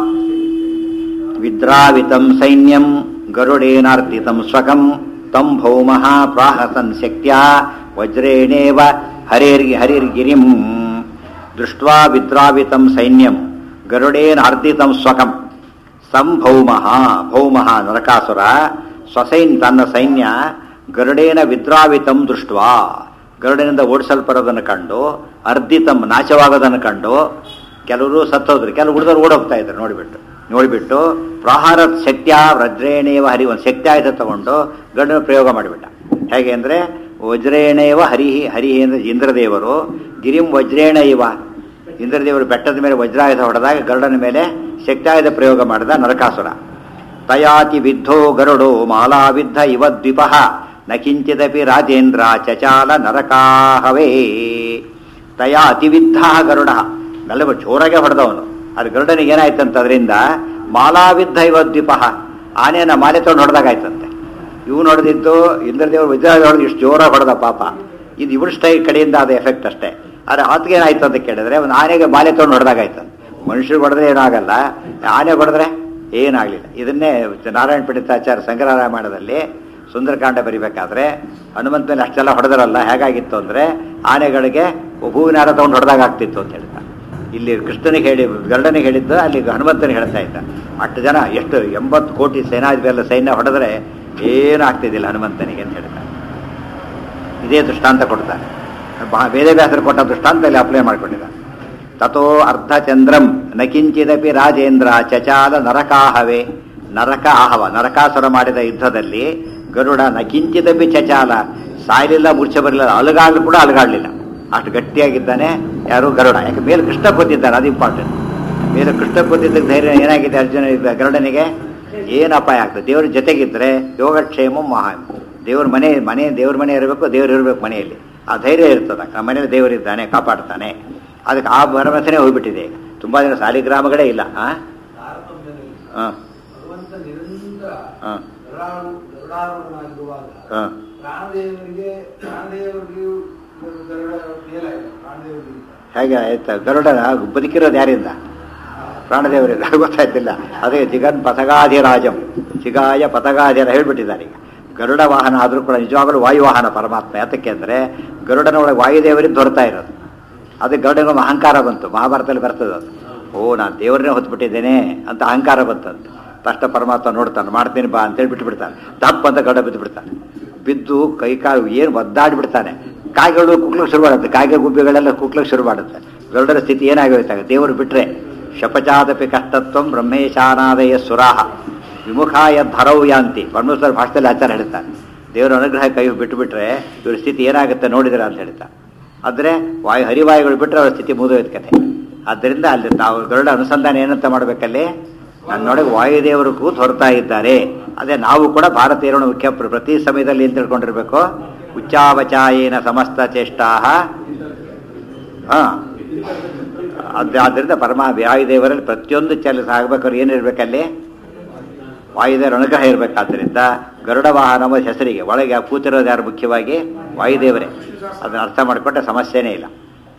ವಿದ್ರಾವಿತಂ ಸೈನ್ಯಂ ಗರುಡೇನಾರ್ದಿತಂ ಸ್ವಕಂ ತಂ ಭೌಮಃ ಪ್ರಾಹಸನ್ ಶಕ್ತ್ಯಾ ವಜ್ರೇಣೇವ ಹರಿರ್ಗಿ ಹರಿರ್ಗಿರಿಂ ದೃಷ್ಟ್ವಾ ವಿದ್ರಾವಿತಂ ಸೈನ್ಯಂ ಗರುಡೇನಾರ್ದಿತಂ ಸ್ವಕಂ ಸಂ ಭೌಮಃ ಭೌಮಃ ನರಕಾಸುರ ಸ್ವಸೈನ್ ತನ್ನ ಸೈನ್ಯ ಗರುಡೇನ ವಿದ್ರಾವಿತಂ ದೃಷ್ಟ್ವಾ ಗರುಡನಿಂದ ಓಡಿಸಲ್ಪರೋದನ್ನು ಕಂಡು ಅರ್ಧಿತಂ ನಾಶವಾಗೋದನ್ನು ಕಂಡು ಕೆಲವರು ಸತ್ತೋದ್ರು ಕೆಲವು ಹುಡುಗರು ಓಡೋಗ್ತಾ ಇದ್ರು ನೋಡಿಬಿಟ್ಟು ನೋಡಿಬಿಟ್ಟು ಪ್ರಹಾರ ಶಕ್ತಿಯ ವಜ್ರೇಣೇವ ಹರಿ ಒಂದು ಶಕ್ತಿ ಆಯುಧ ತಗೊಂಡು ಗರುಡನ ಪ್ರಯೋಗ ಮಾಡಿಬಿಟ್ಟ ಹೇಗೆ ಅಂದ್ರೆ ವಜ್ರೇಣೇವ ಹರಿಹಿ ಹರಿಹಿ ಅಂದ್ರೆ ಇಂದ್ರದೇವರು ಗಿರಿಂ ವಜ್ರೇಣ ಇವ ಇಂದ್ರದೇವರು ಬೆಟ್ಟದ ಮೇಲೆ ವಜ್ರಾಯುಧ ಹೊಡೆದಾಗ ಗರುಡನ ಮೇಲೆ ಶಕ್ತಾಯುಧ ಪ್ರಯೋಗ ಮಾಡಿದ ನರಕಾಸುರ ತಯಾತಿ ವಿದ್ಧೋ ಗರುಡೋ ಮಾಲಾವಿದ್ಧ ಇವ ದ್ವಿಪ ನ ಕಿಂಚಿದಪಿ ರಾಜೇಂದ್ರ ಚಚಾಲ ನರಕಾಹವೇ ತಯಾ ಅತಿವಿದ್ಧ ಗರುಡ ಗಲ್ಲವ ಜೋರಾಗೆ ಹೊಡೆದವನು ಅದು ಗರುಡನಿಗೆ ಏನಾಯ್ತಂತ ಅದರಿಂದ ಮಾಲಾವಿದ್ಧ ಇವ ದ್ವಿಪ ಆನೆಯನ್ನ ಮಾಲೆ ತಗೊಂಡು ಹೊಡೆದಾಗಾಯ್ತಂತೆ ಇವನು ಹೊಡೆದಿದ್ದು ಇಂದ್ರದೇವರು ವಜ್ರಾಯುಧ ಹೊಡೆದು ಇಷ್ಟು ಜೋರಾಗಿ ಹೊಡೆದ ಪಾಪ ಇದು ಇವಳ ಸ್ಟೈ ಕಡೆಯಿಂದ ಅದು ಎಫೆಕ್ಟ್ ಅಷ್ಟೇ ಆದರೆ ಆತಗೆ ಏನಾಯ್ತು ಅಂತ ಕೇಳಿದ್ರೆ ಒಂದು ಆನೆಗೆ ಮಾಲೆ ತಗೊಂಡು ಹೊಡೆದಾಗಾಯ್ತಂತೆ ಮನುಷ್ಯರಿಗೆ ಹೊಡೆದ್ರೆ ಏನಾಗಲ್ಲ ಆನೆ ಹೊಡೆದ್ರೆ ಏನಾಗಲಿಲ್ಲ ಇದನ್ನೇ ನಾರಾಯಣ ಪಂಡಿತಾಚಾರ್ಯ ಸಂಗ್ರಹರಾಮಾಯಣದಲ್ಲಿ ಸುಂದರಕಾಂಡ ಬರಿಬೇಕಾದ್ರೆ ಹನುಮಂತ ಮೇಲೆ ಅಷ್ಟೆಲ್ಲ ಹೊಡೆದರಲ್ಲ ಹೇಗಾಗಿತ್ತು ಅಂದರೆ ಆನೆಗಳಿಗೆ ಹೂವಿನಾರ ತಗೊಂಡು ಹೊಡೆದಾಗ ಆಗ್ತಿತ್ತು ಅಂತ ಹೇಳ್ತಾರೆ ಇಲ್ಲಿ ಕೃಷ್ಣನಿಗೆ ಹೇಳಿ ಗರುಡನಿಗೆ ಹೇಳಿದ್ದು ಅಲ್ಲಿ ಹನುಮಂತನಿಗೆ ಹೇಳ್ತಾ ಇದ್ದ ಅಷ್ಟು ಜನ ಎಷ್ಟು ಎಂಬತ್ತು ಕೋಟಿ ಸೇನಾಧಿಪತಿಯಲ್ಲ ಸೈನ್ಯ ಹೊಡೆದ್ರೆ ಏನೂ ಆಗ್ತಿದ್ದಿಲ್ಲ ಹನುಮಂತನಿಗೆ ಅಂತ ಹೇಳ್ತಾರೆ ಇದೇ ದೃಷ್ಟಾಂತ ಕೊಡ್ತಾರೆ ಬಾ- ವೇದವ್ಯಾಸರು ಕೊಟ್ಟ ದೃಷ್ಟಾಂತ ಇಲ್ಲಿ ಅಪ್ಲೈ ಮಾಡ್ಕೊಂಡಿದ್ದಾರೆ ತಥೋ ಅರ್ಧಚಂದ್ರಂ ನಕಿಂಚಿದಪಿ ರಾಜೇಂದ್ರ ಚಚಾಲ ನರಕಾಹವೇ ನರಕ ಆಹವ ನರಕಾಸುರ ಮಾಡಿದ ಯುದ್ಧದಲ್ಲಿ ಗರುಡ ನಕಿಂಚಿದಪಿ ಚಚಾಲ ಸಾಯಲಿಲ್ಲ ಮೂರ್ಛೆ ಬರಲಿಲ್ಲ ಅಲುಗಾಡ್ಲು ಕೂಡ ಅಲುಗಾಡ್ಲಿಲ್ಲ ಅಷ್ಟು ಗಟ್ಟಿಯಾಗಿದ್ದಾನೆ ಯಾರು ಗರುಡ ಯಾಕೆ ಮೇಲೆ ಕೃಷ್ಣ ಕೂತಿದ್ದಾನೆ ಅದು ಇಂಪಾರ್ಟೆಂಟ್ ಮೇಲೆ ಕೃಷ್ಣ ಕೂತಿದ್ದಕ್ಕೆ ಧೈರ್ಯ ಏನಾಗಿದೆ ಅರ್ಜುನ ಇದ್ದ ಗರುಡನಿಗೆ ಏನು ಅಪಾಯ ಆಗ್ತದೆ ದೇವ್ರ ಜೊತೆಗಿದ್ರೆ ಯೋಗಕ್ಷೇಮ ಮಹಾ ದೇವ್ರ ಮನೆ ಮನೆ ದೇವ್ರ ಮನೆ ಇರಬೇಕು ದೇವ್ರು ಇರಬೇಕು ಮನೆಯಲ್ಲಿ ಆ ಧೈರ್ಯ ಇರ್ತದೆ ನಮ್ಮ ಮನೇಲಿ ದೇವರಿದ್ದಾನೆ ಕಾಪಾಡ್ತಾನೆ ಅದಕ್ಕೆ ಆ ಭರವಸೆನೇ ಹೋಗ್ಬಿಟ್ಟಿದೆ ಈಗ ತುಂಬಾ ಜನ ಸಾಲಿಗ್ರಾಮಗಳೇ ಇಲ್ಲ ಆ ತಾರತಮ್ಯದಲ್ಲಿ ಹಾಂ ಭಗವಂತ ನಿರಂತರ ಹಾಂ ಗರುಡಾರು ಗರುಡಾರೂಢನಾಗಿರುವಾಗ ಹಾಂ ಪ್ರಾಣದೇವರಿಗೆ ಪ್ರಾಣದೇವರಿಗೂ ಗರುಡ ಮೇಲಾಗಿದೆ ಪ್ರಾಣದೇವರಿಗಿಂತ ಹೇಗೆ ಆಯ್ತಾ ಗರುಡ ಬದುಕಿರೋದು ಯಾರಿಂದ ಪ್ರಾಣದೇವರಿಂದ ಗೊತ್ತಾಯ್ತಿಲ್ಲ ಅದೇ ಜಿಗನ್ ಪಥಗಾಧಿರಾಜಂ ಚಿಗಾಯ ಪಥಗಾಧಿರ ಹೇಳ್ಬಿಟ್ಟಿದ್ದಾರೆ ಈಗ ಗರುಡ ವಾಹನ ಆದರೂ ಕೂಡ ನಿಜವಾಗಲೂ ವಾಯುವಾಹನ ಪರಮಾತ್ಮ ಯಾತಕ್ಕೆ ಅಂದರೆ ಗರುಡನ ಒಳಗೆ ವಾಯುದೇವರಿಂದ ಹೊರತಾ ಇರೋದು ಅದು ಗರುಡನ ಅಹಂಕಾರ ಬಂತು ಮಹಾಭಾರತದಲ್ಲಿ ಬರ್ತದೆ ಅದು ಓ ನಾನು ದೇವರನ್ನೇ ಹೊತ್ಬಿಟ್ಟಿದ್ದೇನೆ ಅಂತ ಅಹಂಕಾರ ಬಂತಂತ ತಕ್ಷಣ ಪರಮಾತ್ಮ ನೋಡ್ತಾನೆ ಮಾಡ್ತೀನಿ ಬಾ ಅಂತೇಳಿ ಬಿಟ್ಬಿಡ್ತಾನೆ ದಪ್ಪ ಅಂತ ಗರುಡ ಬಿದ್ದು ಬಿಡ್ತಾನೆ ಬಿದ್ದು ಕೈ ಕಾಲು ಏನು ಒದ್ದಾಡಿಬಿಡ್ತಾನೆ ಕಾಯಿಗಳು ಕುಕ್ಲಿಕ್ಕೆ ಶುರು ಮಾಡುತ್ತೆ ಕಾಯಿಗೆ ಗುಬ್ಬಿಗಳೆಲ್ಲ ಕುಕ್ಲಿಕ್ಕೆ ಶುರು ಮಾಡುತ್ತೆ ಗರುಡರ ಸ್ಥಿತಿ ಏನಾಗೋಯ್ತಾಗ ದೇವರು ಬಿಟ್ರೆ ಶಪಚಾದಪಿ ಕಷ್ಟತ್ವಂ ಬ್ರಹ್ಮೇಶಾನಾದಯ ಸುರಾಹ ವಿಮುಖಾಯ ಧರವು ಯಾಂತಿ ಪರಮೇಶ್ವರ ಭಾಷೆಯಲ್ಲಿ ಆಚಾರ ಹೇಳ್ತಾರೆ ದೇವರ ಅನುಗ್ರಹ ಕೈ ಬಿಟ್ಟು ಬಿಟ್ರೆ ಇವ್ರ ಸ್ಥಿತಿ ಏನಾಗುತ್ತೆ ನೋಡಿದಿರ ಅಂತ ಹೇಳ್ತಾರೆ ಆದರೆ ವಾಯು ಹರಿವಾಯುಗಳು ಬಿಟ್ಟರೆ ಅವ್ರ ಸ್ಥಿತಿ ಮುಗಿದೋಯ್ತು ಕತೆ ಆದ್ದರಿಂದ ಅಲ್ಲಿ ತಾವು ಗರುಡ ಅನುಸಂಧಾನ ಏನಂತ ಮಾಡಬೇಕಲ್ಲಿ ನನ್ನೊಳಗೆ ವಾಯುದೇವರು ಕೂತು ಹೊರತಾ ಇದ್ದಾರೆ ಅದೇ ನಾವು ಕೂಡ ಭಾರತೀಯರ ಮುಖ್ಯ ಪ್ರ- ಪ್ರತಿ ಸಮಯದಲ್ಲಿ ಏನು ತಿಳ್ಕೊಂಡಿರ್ಬೇಕು ಉಚ್ಚಾವಚಾಯೇನ ಸಮಸ್ತ ಚೇಷ್ಟಾ ಹಾ ಅದ್ ಆದ್ದರಿಂದ ಪರಮ ವಾಯುದೇವರಲ್ಲಿ ಪ್ರತಿಯೊಂದು ಕೆಲಸ ಆಗ್ಬೇಕಾದ್ರೆ ಏನಿರ್ಬೇಕಲ್ಲಿ ವಾಯುದೇವರ ಅನುಗ್ರಹ ಇರಬೇಕಾದ್ರಿಂದ ಗರುಡ ವಾಹನ ಎಂಬ ಹೆಸರಿಗೆ ಒಳಗೆ ಆ ಕೂತಿರೋದು ಯಾರು ಮುಖ್ಯವಾಗಿ ವಾಯುದೇವರೇ ಅದನ್ನ ಅರ್ಥ ಮಾಡಿಕೊಂಡ್ರೆ ಸಮಸ್ಯೆನೇ ಇಲ್ಲ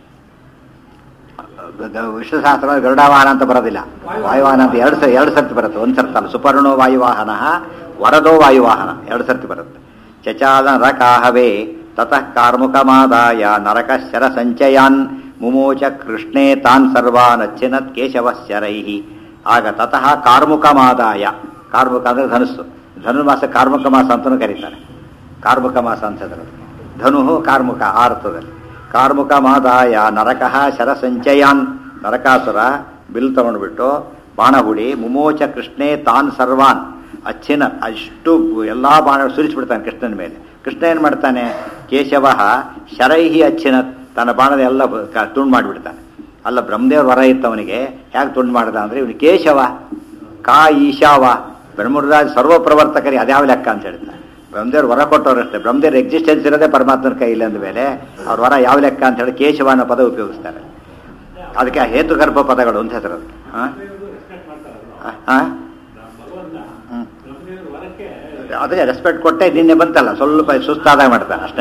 ವಿಷ್ಣು ಸಹಸ್ರ ಗರುಡ ವಾಹನ ಅಂತ ಬರೋದಿಲ್ಲ ವಾಯುವಾಹನ ಅಂತ ಎರಡು ಸ ಎರಡು ಸರ್ತಿ ಬರುತ್ತೆ ಒಂದು ಸರ್ತಿ ಅಲ್ಲ ಸುಪರ್ಣೋ ವಾಯುವಾಹನ ವರದೋ ವಾಯುವಾಹನ ಎರಡು ಸರ್ತಿ ಬರುತ್ತೆ ಚಚಾಲ ನರಕಾಹವೇ ತತಃ ಕಾರ್ಮುಕಮಾದಾಯ ನರಕ ಶರ ಸಂಚಯಾನ್ ಮುಮೋಚ ಕೃಷ್ಣೇ ತಾನ್ ಸರ್ವಾನ್ ಅಚ್ಚಿನತ್ ಕೇಶವಶ್ಚರೈಹಿ ಆಗ ತತಃ ಕಾರ್ಮುಕಮಾದಾಯ ಕಾರ್ಮುಕ ಅಂದ್ರೆ ಧನುಸ್ಸು ಧನುರ್ಮಾಸ ಕಾರ್ಮುಕ ಮಾಸ ಅಂತಲೂ ಕರೀತಾರೆ ಕಾರ್ಮುಕ ಮಾಸ ಅಂತ ಅದರದ್ದು ಧನು ಕಾರ್ಮುಕ ಆ ಅರ್ಥದಲ್ಲಿ ಕಾರ್ಮುಕ ಮಾದಾಯ ನರಕಃ ಶರಸಂಚಯಾನ್ ನರಕಾಸುರ ಬಿಲ್ ತಗೊಂಡ್ಬಿಟ್ಟು ಬಾಣ ಹುಡಿ ಮುಮೋಚ ಕೃಷ್ಣೇ ತಾನ್ ಸರ್ವಾನ್ ಅಚ್ಚಿನ ಅಷ್ಟು ಎಲ್ಲಾ ಬಾಣ ಸುರಿಸ್ಬಿಡ್ತಾನೆ ಕೃಷ್ಣನ ಮೇಲೆ ಕೃಷ್ಣ ಏನ್ ಮಾಡ್ತಾನೆ ಕೇಶವ ಶರೈಹಿ ಅಚ್ಚಿನ ತನ್ನ ಬಾಣದ ಎಲ್ಲ ಕ- ತುಂಡು ಮಾಡಿಬಿಡ್ತಾನೆ ಅಲ್ಲ ಬ್ರಹ್ಮದೇವ್ರ ವರ ಇತ್ತು ಅವನಿಗೆ ಹೇಗೆ ತುಂಡು ಮಾಡ್ದ ಅಂದ್ರೆ ಇವನು ಕೇಶವ ಕಾ ಈಶಾವ ಬ್ರಹ್ಮರಾಜ್ ಸರ್ವ ಪ್ರವರ್ತಕರಿಗೆ ಅದ್ಯಾವ ಲೆಕ್ಕ ಅಂತ ಹೇಳ್ತಾರೆ ಬ್ರಹ್ಮದೇವ್ರು ವರ ಕೊಟ್ಟವರಷ್ಟೇ ಬ್ರಹ್ಮದೇವ್ರ ಎಕ್ಸಿಸ್ಟೆನ್ಸ್ ಇರೋದೇ ಪರಮಾತ್ಮನ ಕೈಯಲ್ಲಿ ಅಂದ ಮೇಲೆ ಅವ್ರ ವರ ಯಾವ ಲೆಕ್ಕ ಅಂತ ಹೇಳಿ ಕೇಶವ ಅನ್ನೋ ಪದ ಉಪಯೋಗಿಸ್ತಾರೆ ಅದಕ್ಕೆ ಹೇತುಗರ್ಭ ಪದಗಳು ಅಂತ ಹೆಸರು ಅದು. ಹಾ? ಹಾ? ಹ್ಮ್. ಅದೇ ರೆಸ್ಪೆಕ್ಟ್ ಕೊಟ್ಟೆ ನಿನ್ನೆ ಬಂತಲ್ಲ ಸ್ವಲ್ಪ ಸುಸ್ತಾದಾಗ ಮಾಡ್ತಾನೆ ಅಷ್ಟೇ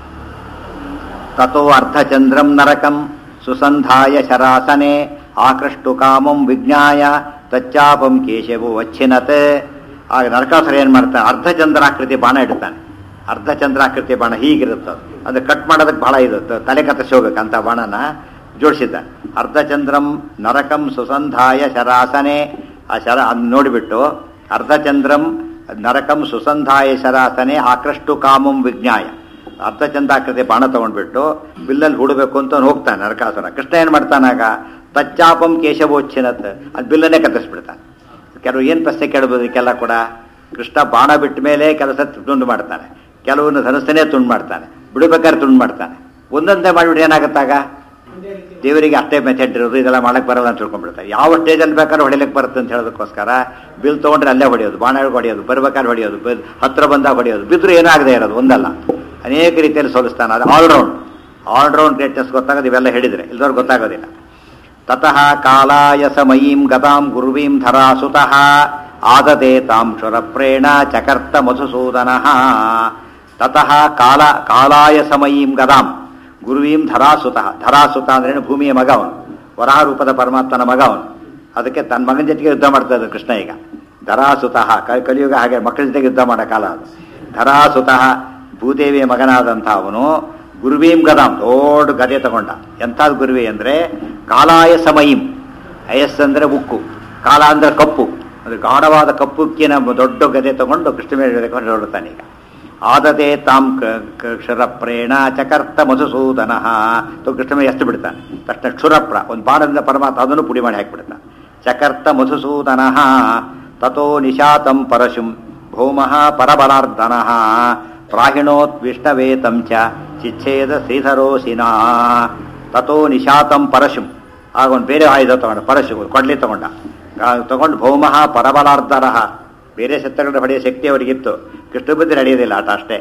ತಥೋ ಅರ್ಧಚಂದ್ರಂ ನರಕಂ ಸುಸಂಧಾಯ ಶರಾಸನೆ ಆಕೃಷ್ಟು ಕಾಮಂ ವಿಜ್ಞಾಯ ತಚ್ಚಾಪಂ ಕೇಶವು ವಚ್ಛಿನತೆ ಆಗ ನರಕಾಸುರ ಏನ್ ಮಾಡ್ತಾನೆ ಅರ್ಧಚಂದ್ರಾಕೃತಿ ಬಾಣ ಇಡ್ತಾನೆ ಅರ್ಧಚಂದ್ರಾಕೃತಿ ಬಾಣ ಹೀಗಿರುತ್ತೆ ಅದು. ಅದು ಕಟ್ ಮಾಡೋದಕ್ಕೆ ಬಹಳ ಇದು ತ- ತಲೆ ಕತ್ತರಿಸಿ ಹೋಗ್ಬೇಕು ಅಂತ ಬಾಣನ ಜೋಡಿಸಿದ್ದಾನೆ ಅರ್ಧಚಂದ್ರಂ ನರಕಂ ಸುಸಂಧಾಯ ಶರಾಸನೆ ಆ ಶರ ಅದ್ ನೋಡಿಬಿಟ್ಟು ಅರ್ಧಚಂದ್ರಂ ನರಕಂ ಸುಸಂಧಾಯ ಶರಾಸನೆ ಆಕೃಷ್ಟು ಕಾಮಂ ವಿಜ್ಞಾಯ ಅರ್ಧಚಂದ್ರಾಕೃತಿ ಬಾಣ ತಗೊಂಡ್ಬಿಟ್ಟು ಬಿಲ್ಲಲ್ಲಿ ಹೂಡಬೇಕು ಅಂತ ಅವ್ನು ಹೋಗ್ತಾನೆ ನರಕಾಸುರ ಕೃಷ್ಣ ಏನ್ ಮಾಡ್ತಾನಾಗ ತಚ್ಚಾಪಂ ಕೇಶವೋಚ್ಛಿನತ್ ಅದು ಬಿಲ್ಲನ್ನೇ ಕತ್ತರಿಸ್ಬಿಡ್ತಾನೆ ಕೆಲವು ಏನು ಪ್ರಶ್ನೆ ಕೇಳ್ಬೋದು ಇದಕ್ಕೆಲ್ಲ ಕೂಡ ಕೃಷ್ಣ ಬಾಣ ಬಿಟ್ಟ ಮೇಲೆ ಕೆಲಸ ತುಂಡು ಮಾಡ್ತಾನೆ ಕೆಲವನ್ನ ಧನಸ್ಸನ್ನೇ ತುಂಡು ಮಾಡ್ತಾನೆ ಬಿಡಬೇಕಾದ್ರೆ ತುಂಡು ಮಾಡ್ತಾನೆ ಒಂದೊಂದೇ ಮಾಡಿಬಿಟ್ಟು ಏನಾಗುತ್ತಾಗ ದೇವರಿಗೆ ಅಷ್ಟೇ ಮೆಥಡ್ ಇರೋದು ಇದೆಲ್ಲ ಮಾಡಕ್ ಬರಲ್ಲ ಅಂತ ತಿಳ್ಕೊಂಡ್ಬಿಡ್ತಾರೆ ಯಾವ ಸ್ಟೇಜಲ್ಲಿ ಬೇಕಾದ್ರೆ ಹೊಡಿಲಿಕ್ಕೆ ಬರುತ್ತೆ ಅಂತ ಹೇಳೋದಕ್ಕೋಸ್ಕರ ಬಿಲ್ ತೊಗೊಂಡ್ರೆ ಅಲ್ಲೇ ಹೊಡೆಯೋದು ಬಾಣ ಹೊಡೆಯೋದು ಬರ್ಬೇಕಾದ್ರೆ ಹೊಡೆಯೋದು ಬ- ಹತ್ರ ಬಂದಾಗ ಹೊಡೆಯೋದು ಬಿದ್ರು ಏನೂ ಆಗದೆ ಇರೋದು ಒಂದಲ್ಲ ಅನೇಕ ರೀತಿಯಲ್ಲಿ ಸೋಲಿಸ್ತಾನೆ ಅದು ಆಲ್ರೌಂಡ್ ಆಲ್ರೌಂಡ್ ಗ್ರೇಟ್ನೆಸ್ ಗೊತ್ತಾಗೋದು ಇವೆಲ್ಲ ಹೇಳಿದ್ರೆ ಇಲ್ದವ್ರು ಗೊತ್ತಾಗೋದಿಲ್ಲ ತತಃ ಕಾಲಾಯ ಸಮಯೀಂ ಗತಾಂ ಗುರುವೀಂ ಧರಾಸುತಃ ಆದದೆ ತಾಂ ಕ್ಷುರಪ್ರೇಣ ಚಕರ್ತ ಮಧುಸೂದನಃ ತತಃ ಕಾಲ ಕಾಲಾಯ ಸಮಯೀಂ ಗದಾಂ ಗುರುವೀಂ ಧರಾಸುತಃ ಧರಾಸುತ ಅಂದ್ರೆ ಭೂಮಿಯ ಮಗ ಅವನು ವರಾಹ ರೂಪದ ಪರಮಾತ್ಮನ ಮಗ ಅವನು ಅದಕ್ಕೆ ತನ್ನ ಮಗನ ಜೊತೆಗೆ ಯುದ್ಧ ಮಾಡ್ತಾ ಇದ್ದ ಕೃಷ್ಣ ಈಗ ಧರಾಸುತಃ ಕ- ಕಲಿಯುಗ ಹಾಗೆ ಮಕ್ಕಳ ಜೊತೆಗೆ ಯುದ್ಧ ಮಾಡೋ ಕಾಲ ಅದು ಧರಾಸುತಃ ಭೂದೇವಿಯ ಮಗನಾದಂಥ ಅವನು ಗುರುವೀಂ ಗದಾಂ ದೊಡ್ಡ ಗದೆ ತಗೊಂಡ ಎಂಥದ್ದು ಗುರುವಿ ಅಂದರೆ ಕಾಲಾಯ ಸಮಯಿಂ ಅಯಸ್ ಅಂದರೆ ಉಕ್ಕು ಕಾಲ ಅಂದರೆ ಕಪ್ಪು ಅದು ಗಾಢವಾದ ಕಪ್ಪುಕ್ಕಿನ ದೊಡ್ಡ ಗದೆ ತಗೊಂಡು ಕೃಷ್ಣ ಮೇಲೆ ತಗೊಂಡು ಹೊರಡ್ತಾನೆ ಈಗ ಆದತೆ ತಾಂ ಕ- ಕ- ಕ್ಷುರಪ್ರೇಣ ಚಕರ್ತ ಮಧುಸೂದನ ಕೃಷ್ಣ ಮೇಲೆ ಎಸ್ತು ಬಿಡ್ತಾನೆ ತಕ್ಷಣ ಕ್ಷುರಪ್ರ ಒಂದು ಬಾಣದಿಂದ ಪರಮಾತ್ಮ ಅದನ್ನು ಪುಡಿ ಮಾಡಿ ಹಾಕಿಬಿಡ್ತಾನೆ ಚಕರ್ತ ಮಧುಸೂದನ ತಥೋ ನಿಶಾತಂ ಪರಶುಂ ಭೌಮಃ ಪರಬಲಾರ್ದನ ಪ್ರಾಹಿಣೋತ್ ವಿಷ್ಣವೇತಂ ಚ ಚಿಚ್ಛೇದ ಶ್ರೀಧರೋಸಿನಾ ತಥೋ ನಿಶಾತಂ ಪರಶುಂ ಆಗ ಒಂದು ಬೇರೆ ಆಯುಧ ತಗೊಂಡ ಪರಶು ಕೊಡ್ಲಿ ತಗೊಂಡ ಆ- ತಗೊಂಡು ಭೌಮಃ ಪರಬಲಾರ್ಧನ ಬೇರೆ ಶಸ್ತ್ರಗಳನ್ನ ಹೊಡೆಯೋ ಶಕ್ತಿ ಅವರಿಗಿತ್ತು ಕೃಷ್ಣ ಬುದ್ಧಿ ನಡೆಯೋದಿಲ್ಲ ಆಟ ಅಷ್ಟೇ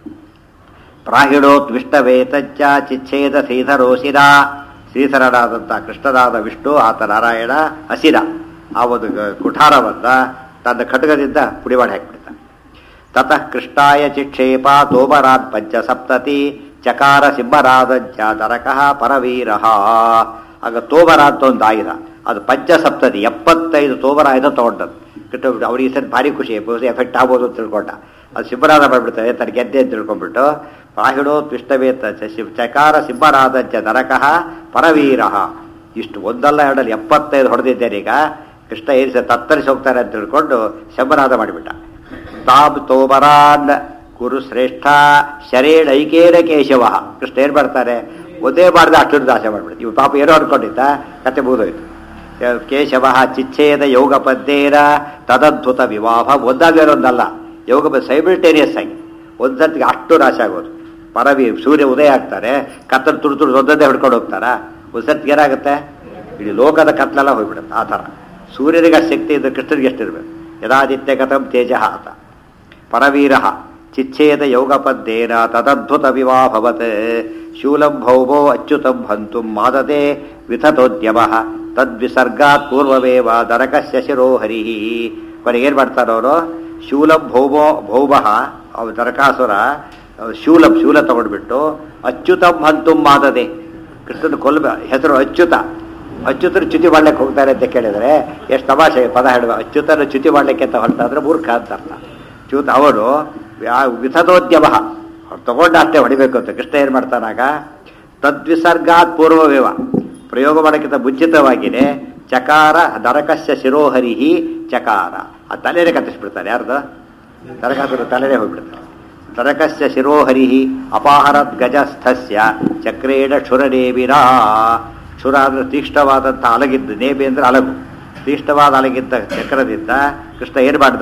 ಪ್ರಾಹಿಡೋತ್ ವಿಷ್ಣವೇತಚ್ಚ ಚಿಚ್ಛೇದ ಶ್ರೀಧರೋಸಿರ ಶ್ರೀಧರನಾದಂಥ ಕೃಷ್ಣನಾದ ವಿಷ್ಣು ಆತ ನಾರಾಯಣ ಹಸಿರ ಆ ಒಂದು ಗ- ಕುಠಾರವನ್ನ ತನ್ನ ಖಡ್ಗದಿಂದ ಪುಡಿ ಮಾಡಿ ಹಾಕಿಬಿಡ್ತಾನೆ ತತಃ ಕೃಷ್ಣಾಯ ಚಿಕ್ಷೇಪ ತೋಬರಾತ್ ಪಂಚ ಸಪ್ತತಿ ಚಕಾರ ಸಿಂಹರಾದಂಚ ತರಕಃ ಪರವೀರಃ ಆಗ ತೋಬರಾತ್ ಒಂದು ಆಯುಧ ಅದು ಪಂಚ ಸಪ್ತತಿ ಎಪ್ಪತ್ತೈದು ತೋಬರ ಆಯುಧ ತಗೊಂಡದ್ದು ಕೃಷ್ಣ ಅವ್ರಿಗೆ ಸರಿ ಭಾರಿ ಖುಷಿ ಎಫೆಕ್ಟ್ ಆಗ್ಬೋದು ಅಂತ ತಿಳ್ಕೊಂಡ ಅದು ಸಿಂಹರಾಧ ಮಾಡಿಬಿಡ್ತಾರೆ ತನ್ನ ಗೆದ್ದೆ ಅಂತ ತಿಳ್ಕೊಂಡ್ಬಿಟ್ಟು ಪಾಹಿಡೋ ತ್ವಿಷ್ಟವೇತ ಚ- ಶಿವ್- ಚಕಾರ ಸಿಂಹರಾದಂಚ ನರಕಃ ಪರವೀರಃ ಇಷ್ಟು ಒಂದಲ್ಲ ಎರಡಲ್ಲಿ ಎಪ್ಪತ್ತೈದು ಹೊಡೆದಿದ್ದೇನೆ ಈಗ ಕೃಷ್ಣ ಏರಿಸ ತತ್ತರಿಸಿ ಹೋಗ್ತಾರೆ ಅಂತ ತಿಳ್ಕೊಂಡು ಶಂಭರಾಧ ಮಾಡಿಬಿಟ್ಟ ತಾಬ್ ತೋಬರಾನ್ ಕುರು ಶ್ರೇಷ್ಠ ಶರೇಣ ಐಕೇನ ಕೇಶವ ಕೃಷ್ಣ ಏನ್ ಮಾಡ್ತಾರೆ ಒಂದೇ ಮಾಡಿದ ಅಷ್ಟು ದಾಸ ಮಾಡ್ಬಿಡ್ತು ಇವ್ ಪಾಪ ಏನೋ ಅನ್ಕೊಂಡಿದ್ದ ಕತೆ ಮುಗಿದೋಯ್ತು ಕೇಶವ ಚಿಚ್ಛೇದ ಯೋಗ ಪದ್ದೇನ ತದದ್ಭುತ ವಿವಾಹ ಒಂದಾಗಿರೋದಲ್ಲ ಯೋಗ ಸೈಮಿಲ್ಟೇನಿಯಸ್ ಆಗಿ ಒಂದ್ಸರ್ತಿಗೆ ಅಷ್ಟು ನಾಶ ಆಗೋದು ಪರವಿ ಸೂರ್ಯ ಉದಯ ಆಗ್ತಾರೆ ಕತ್ತಲು ತುಡು ತುಡು ಒಂದೊಂದೇ ಹಿಡ್ಕೊಂಡು ಹೋಗ್ತಾರ ಒಂದ್ಸರ್ತಿಗೆ ಏನಾಗುತ್ತೆ ಇಡೀ ಲೋಕದ ಕತ್ಲೆಲ್ಲ ಹೋಗ್ಬಿಡುತ್ತೆ ಆ ಥರ ಸೂರ್ಯನಿಗೆ ಅಷ್ಟು ಶಕ್ತಿ ಇದ್ದು ಕೃಷ್ಣನಿಗೆ ಎಷ್ಟಿರ್ಬೇಕು ಯದಾದಿತ್ಯ ಕಥಂ ತೇಜ ಆತ ಪರವೀರ ಚಿಚ್ಛೇದ ಯೋಗಪದ್ದೇನ ತದದ್ಭುತ ವಿವಾಹವತ್ ಶೂಲಂ ಭೌಮೋ ಅಚ್ಯುತಂ ಹಂತು ಮಾದತೆ ವಿಥತೋದ್ಯಮ ತದ್ವಿಸರ್ಗಾತ್ ಪೂರ್ವವೇವ ದರಕಸ್ಯ ಶಿರೋ ಹರಿ ಕೊನೆಗೆ ಏನು ಮಾಡ್ತಾರೆ ಅವರು ಶೂಲಂ ಭೌಮೋ ಭೌಮಃ ಅವ ದರಕಾಸುರ ಅವ್ ಶೂಲಂ ಶೂಲ ತಗೊಂಡ್ಬಿಟ್ಟು ಅಚ್ಯುತಂ ಹಂತುಂ ಮಾದದೆ ಕೃಷ್ಣನ ಕೊಲ್ಬ ಹೆಸರು ಅಚ್ಯುತ ಅಚ್ಯುತರು ಚ್ಯುತಿ ಮಾಡ್ಲಿಕ್ಕೆ ಹೋಗ್ತಾರೆ ಅಂತ ಕೇಳಿದ್ರೆ ಎಷ್ಟು ತಮಾಷೆ ಪದ ಹೇಳುವ ಅಚ್ಯುತನ ಚ್ಯುತಿ ಮಾಡ್ಲಿಕ್ಕೆ ಅಂತ ಹೊರಟಾದ್ರೆ ಮೂರ್ಖ ಅಂತ ಅರ್ಥ ಚ್ಯುತ ಅವರು ವಿಥದೋದ್ಯಮ ಅವ್ರು ತಗೊಂಡು ಅಷ್ಟೇ ಹೊಡಿಬೇಕು ಅಂತ ಕೃಷ್ಣ ಏನು ಮಾಡ್ತಾನಾಗ ತದ್ವಿಸರ್ಗಾತ್ ಪೂರ್ವವೇವ ಪ್ರಯೋಗ ಮಾಡೋಕ್ಕಿಂತ ಮುಂಚಿತವಾಗಿಯೇ ಚಕಾರ ನರಕಸ್ಯ ಶಿರೋಹರಿಹಿ ಚಕಾರ ಆ ತಲೆನೇ ಕತ್ತಿಸ್ಬಿಡ್ತಾರೆ ಯಾರ್ದು ನರಕಾಸುರ ತಲೆನೇ ಹೋಗ್ಬಿಡ್ತಾರೆ ನರಕಸ್ಯ ಶಿರೋಹರಿಹಿ ಅಪಾಹರದ್ ಗಜಸ್ಥಸ್ಯ ಚಕ್ರೇಣ ಕ್ಷುರನೇಬಿರಾ ಕ್ಷುರ ಅಂದ್ರೆ ತೀಕ್ಷ್ಣವಾದಂಥ ಅಲಗಿದ್ದು ನೇಬಿ ಅಂದ್ರೆ ಅಲಗು ತೀಕ್ಷ್ಣವಾದ ಅಲಗಿದ್ದ ಚಕ್ರದಿಂದ ಕೃಷ್ಣ ಏನು ಮಾಡ್ದ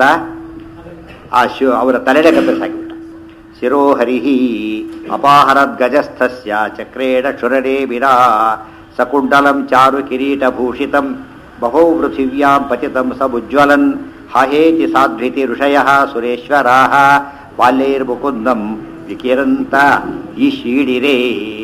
ಆ ಶಿವ ಅವರ ತಲೆನೇ ಕತ್ತರಿಸಾಕಿಬಿಟ್ಟ ಶಿರೋಹರಿಹಿ ಅಪಾಹರದ್ ಗಜಸ್ಥಸ್ಯ ಚಕ್ರೇಣ ಕ್ಷುರನೇಬಿರಾ ಸಕುಂಡಲಂ ಚಾರು ಕಿರೀಟಭೂಷಿತಂ ಬಹೋ ಪೃಥಿವ್ಯಾಂ ಪತಿತಂ ಸಬುಜ್ವಲನ್ ಹಾಹೇತಿ ಸಾಧ್ವಿತಿ ಋಷಯ ಸುರೇಶ್ವರಾ ಬಾಲ್ಯೈರ್ಮುಕುಂದಂ ವಿಕಿರಂತ ಈ ಶೀಡಿರೇ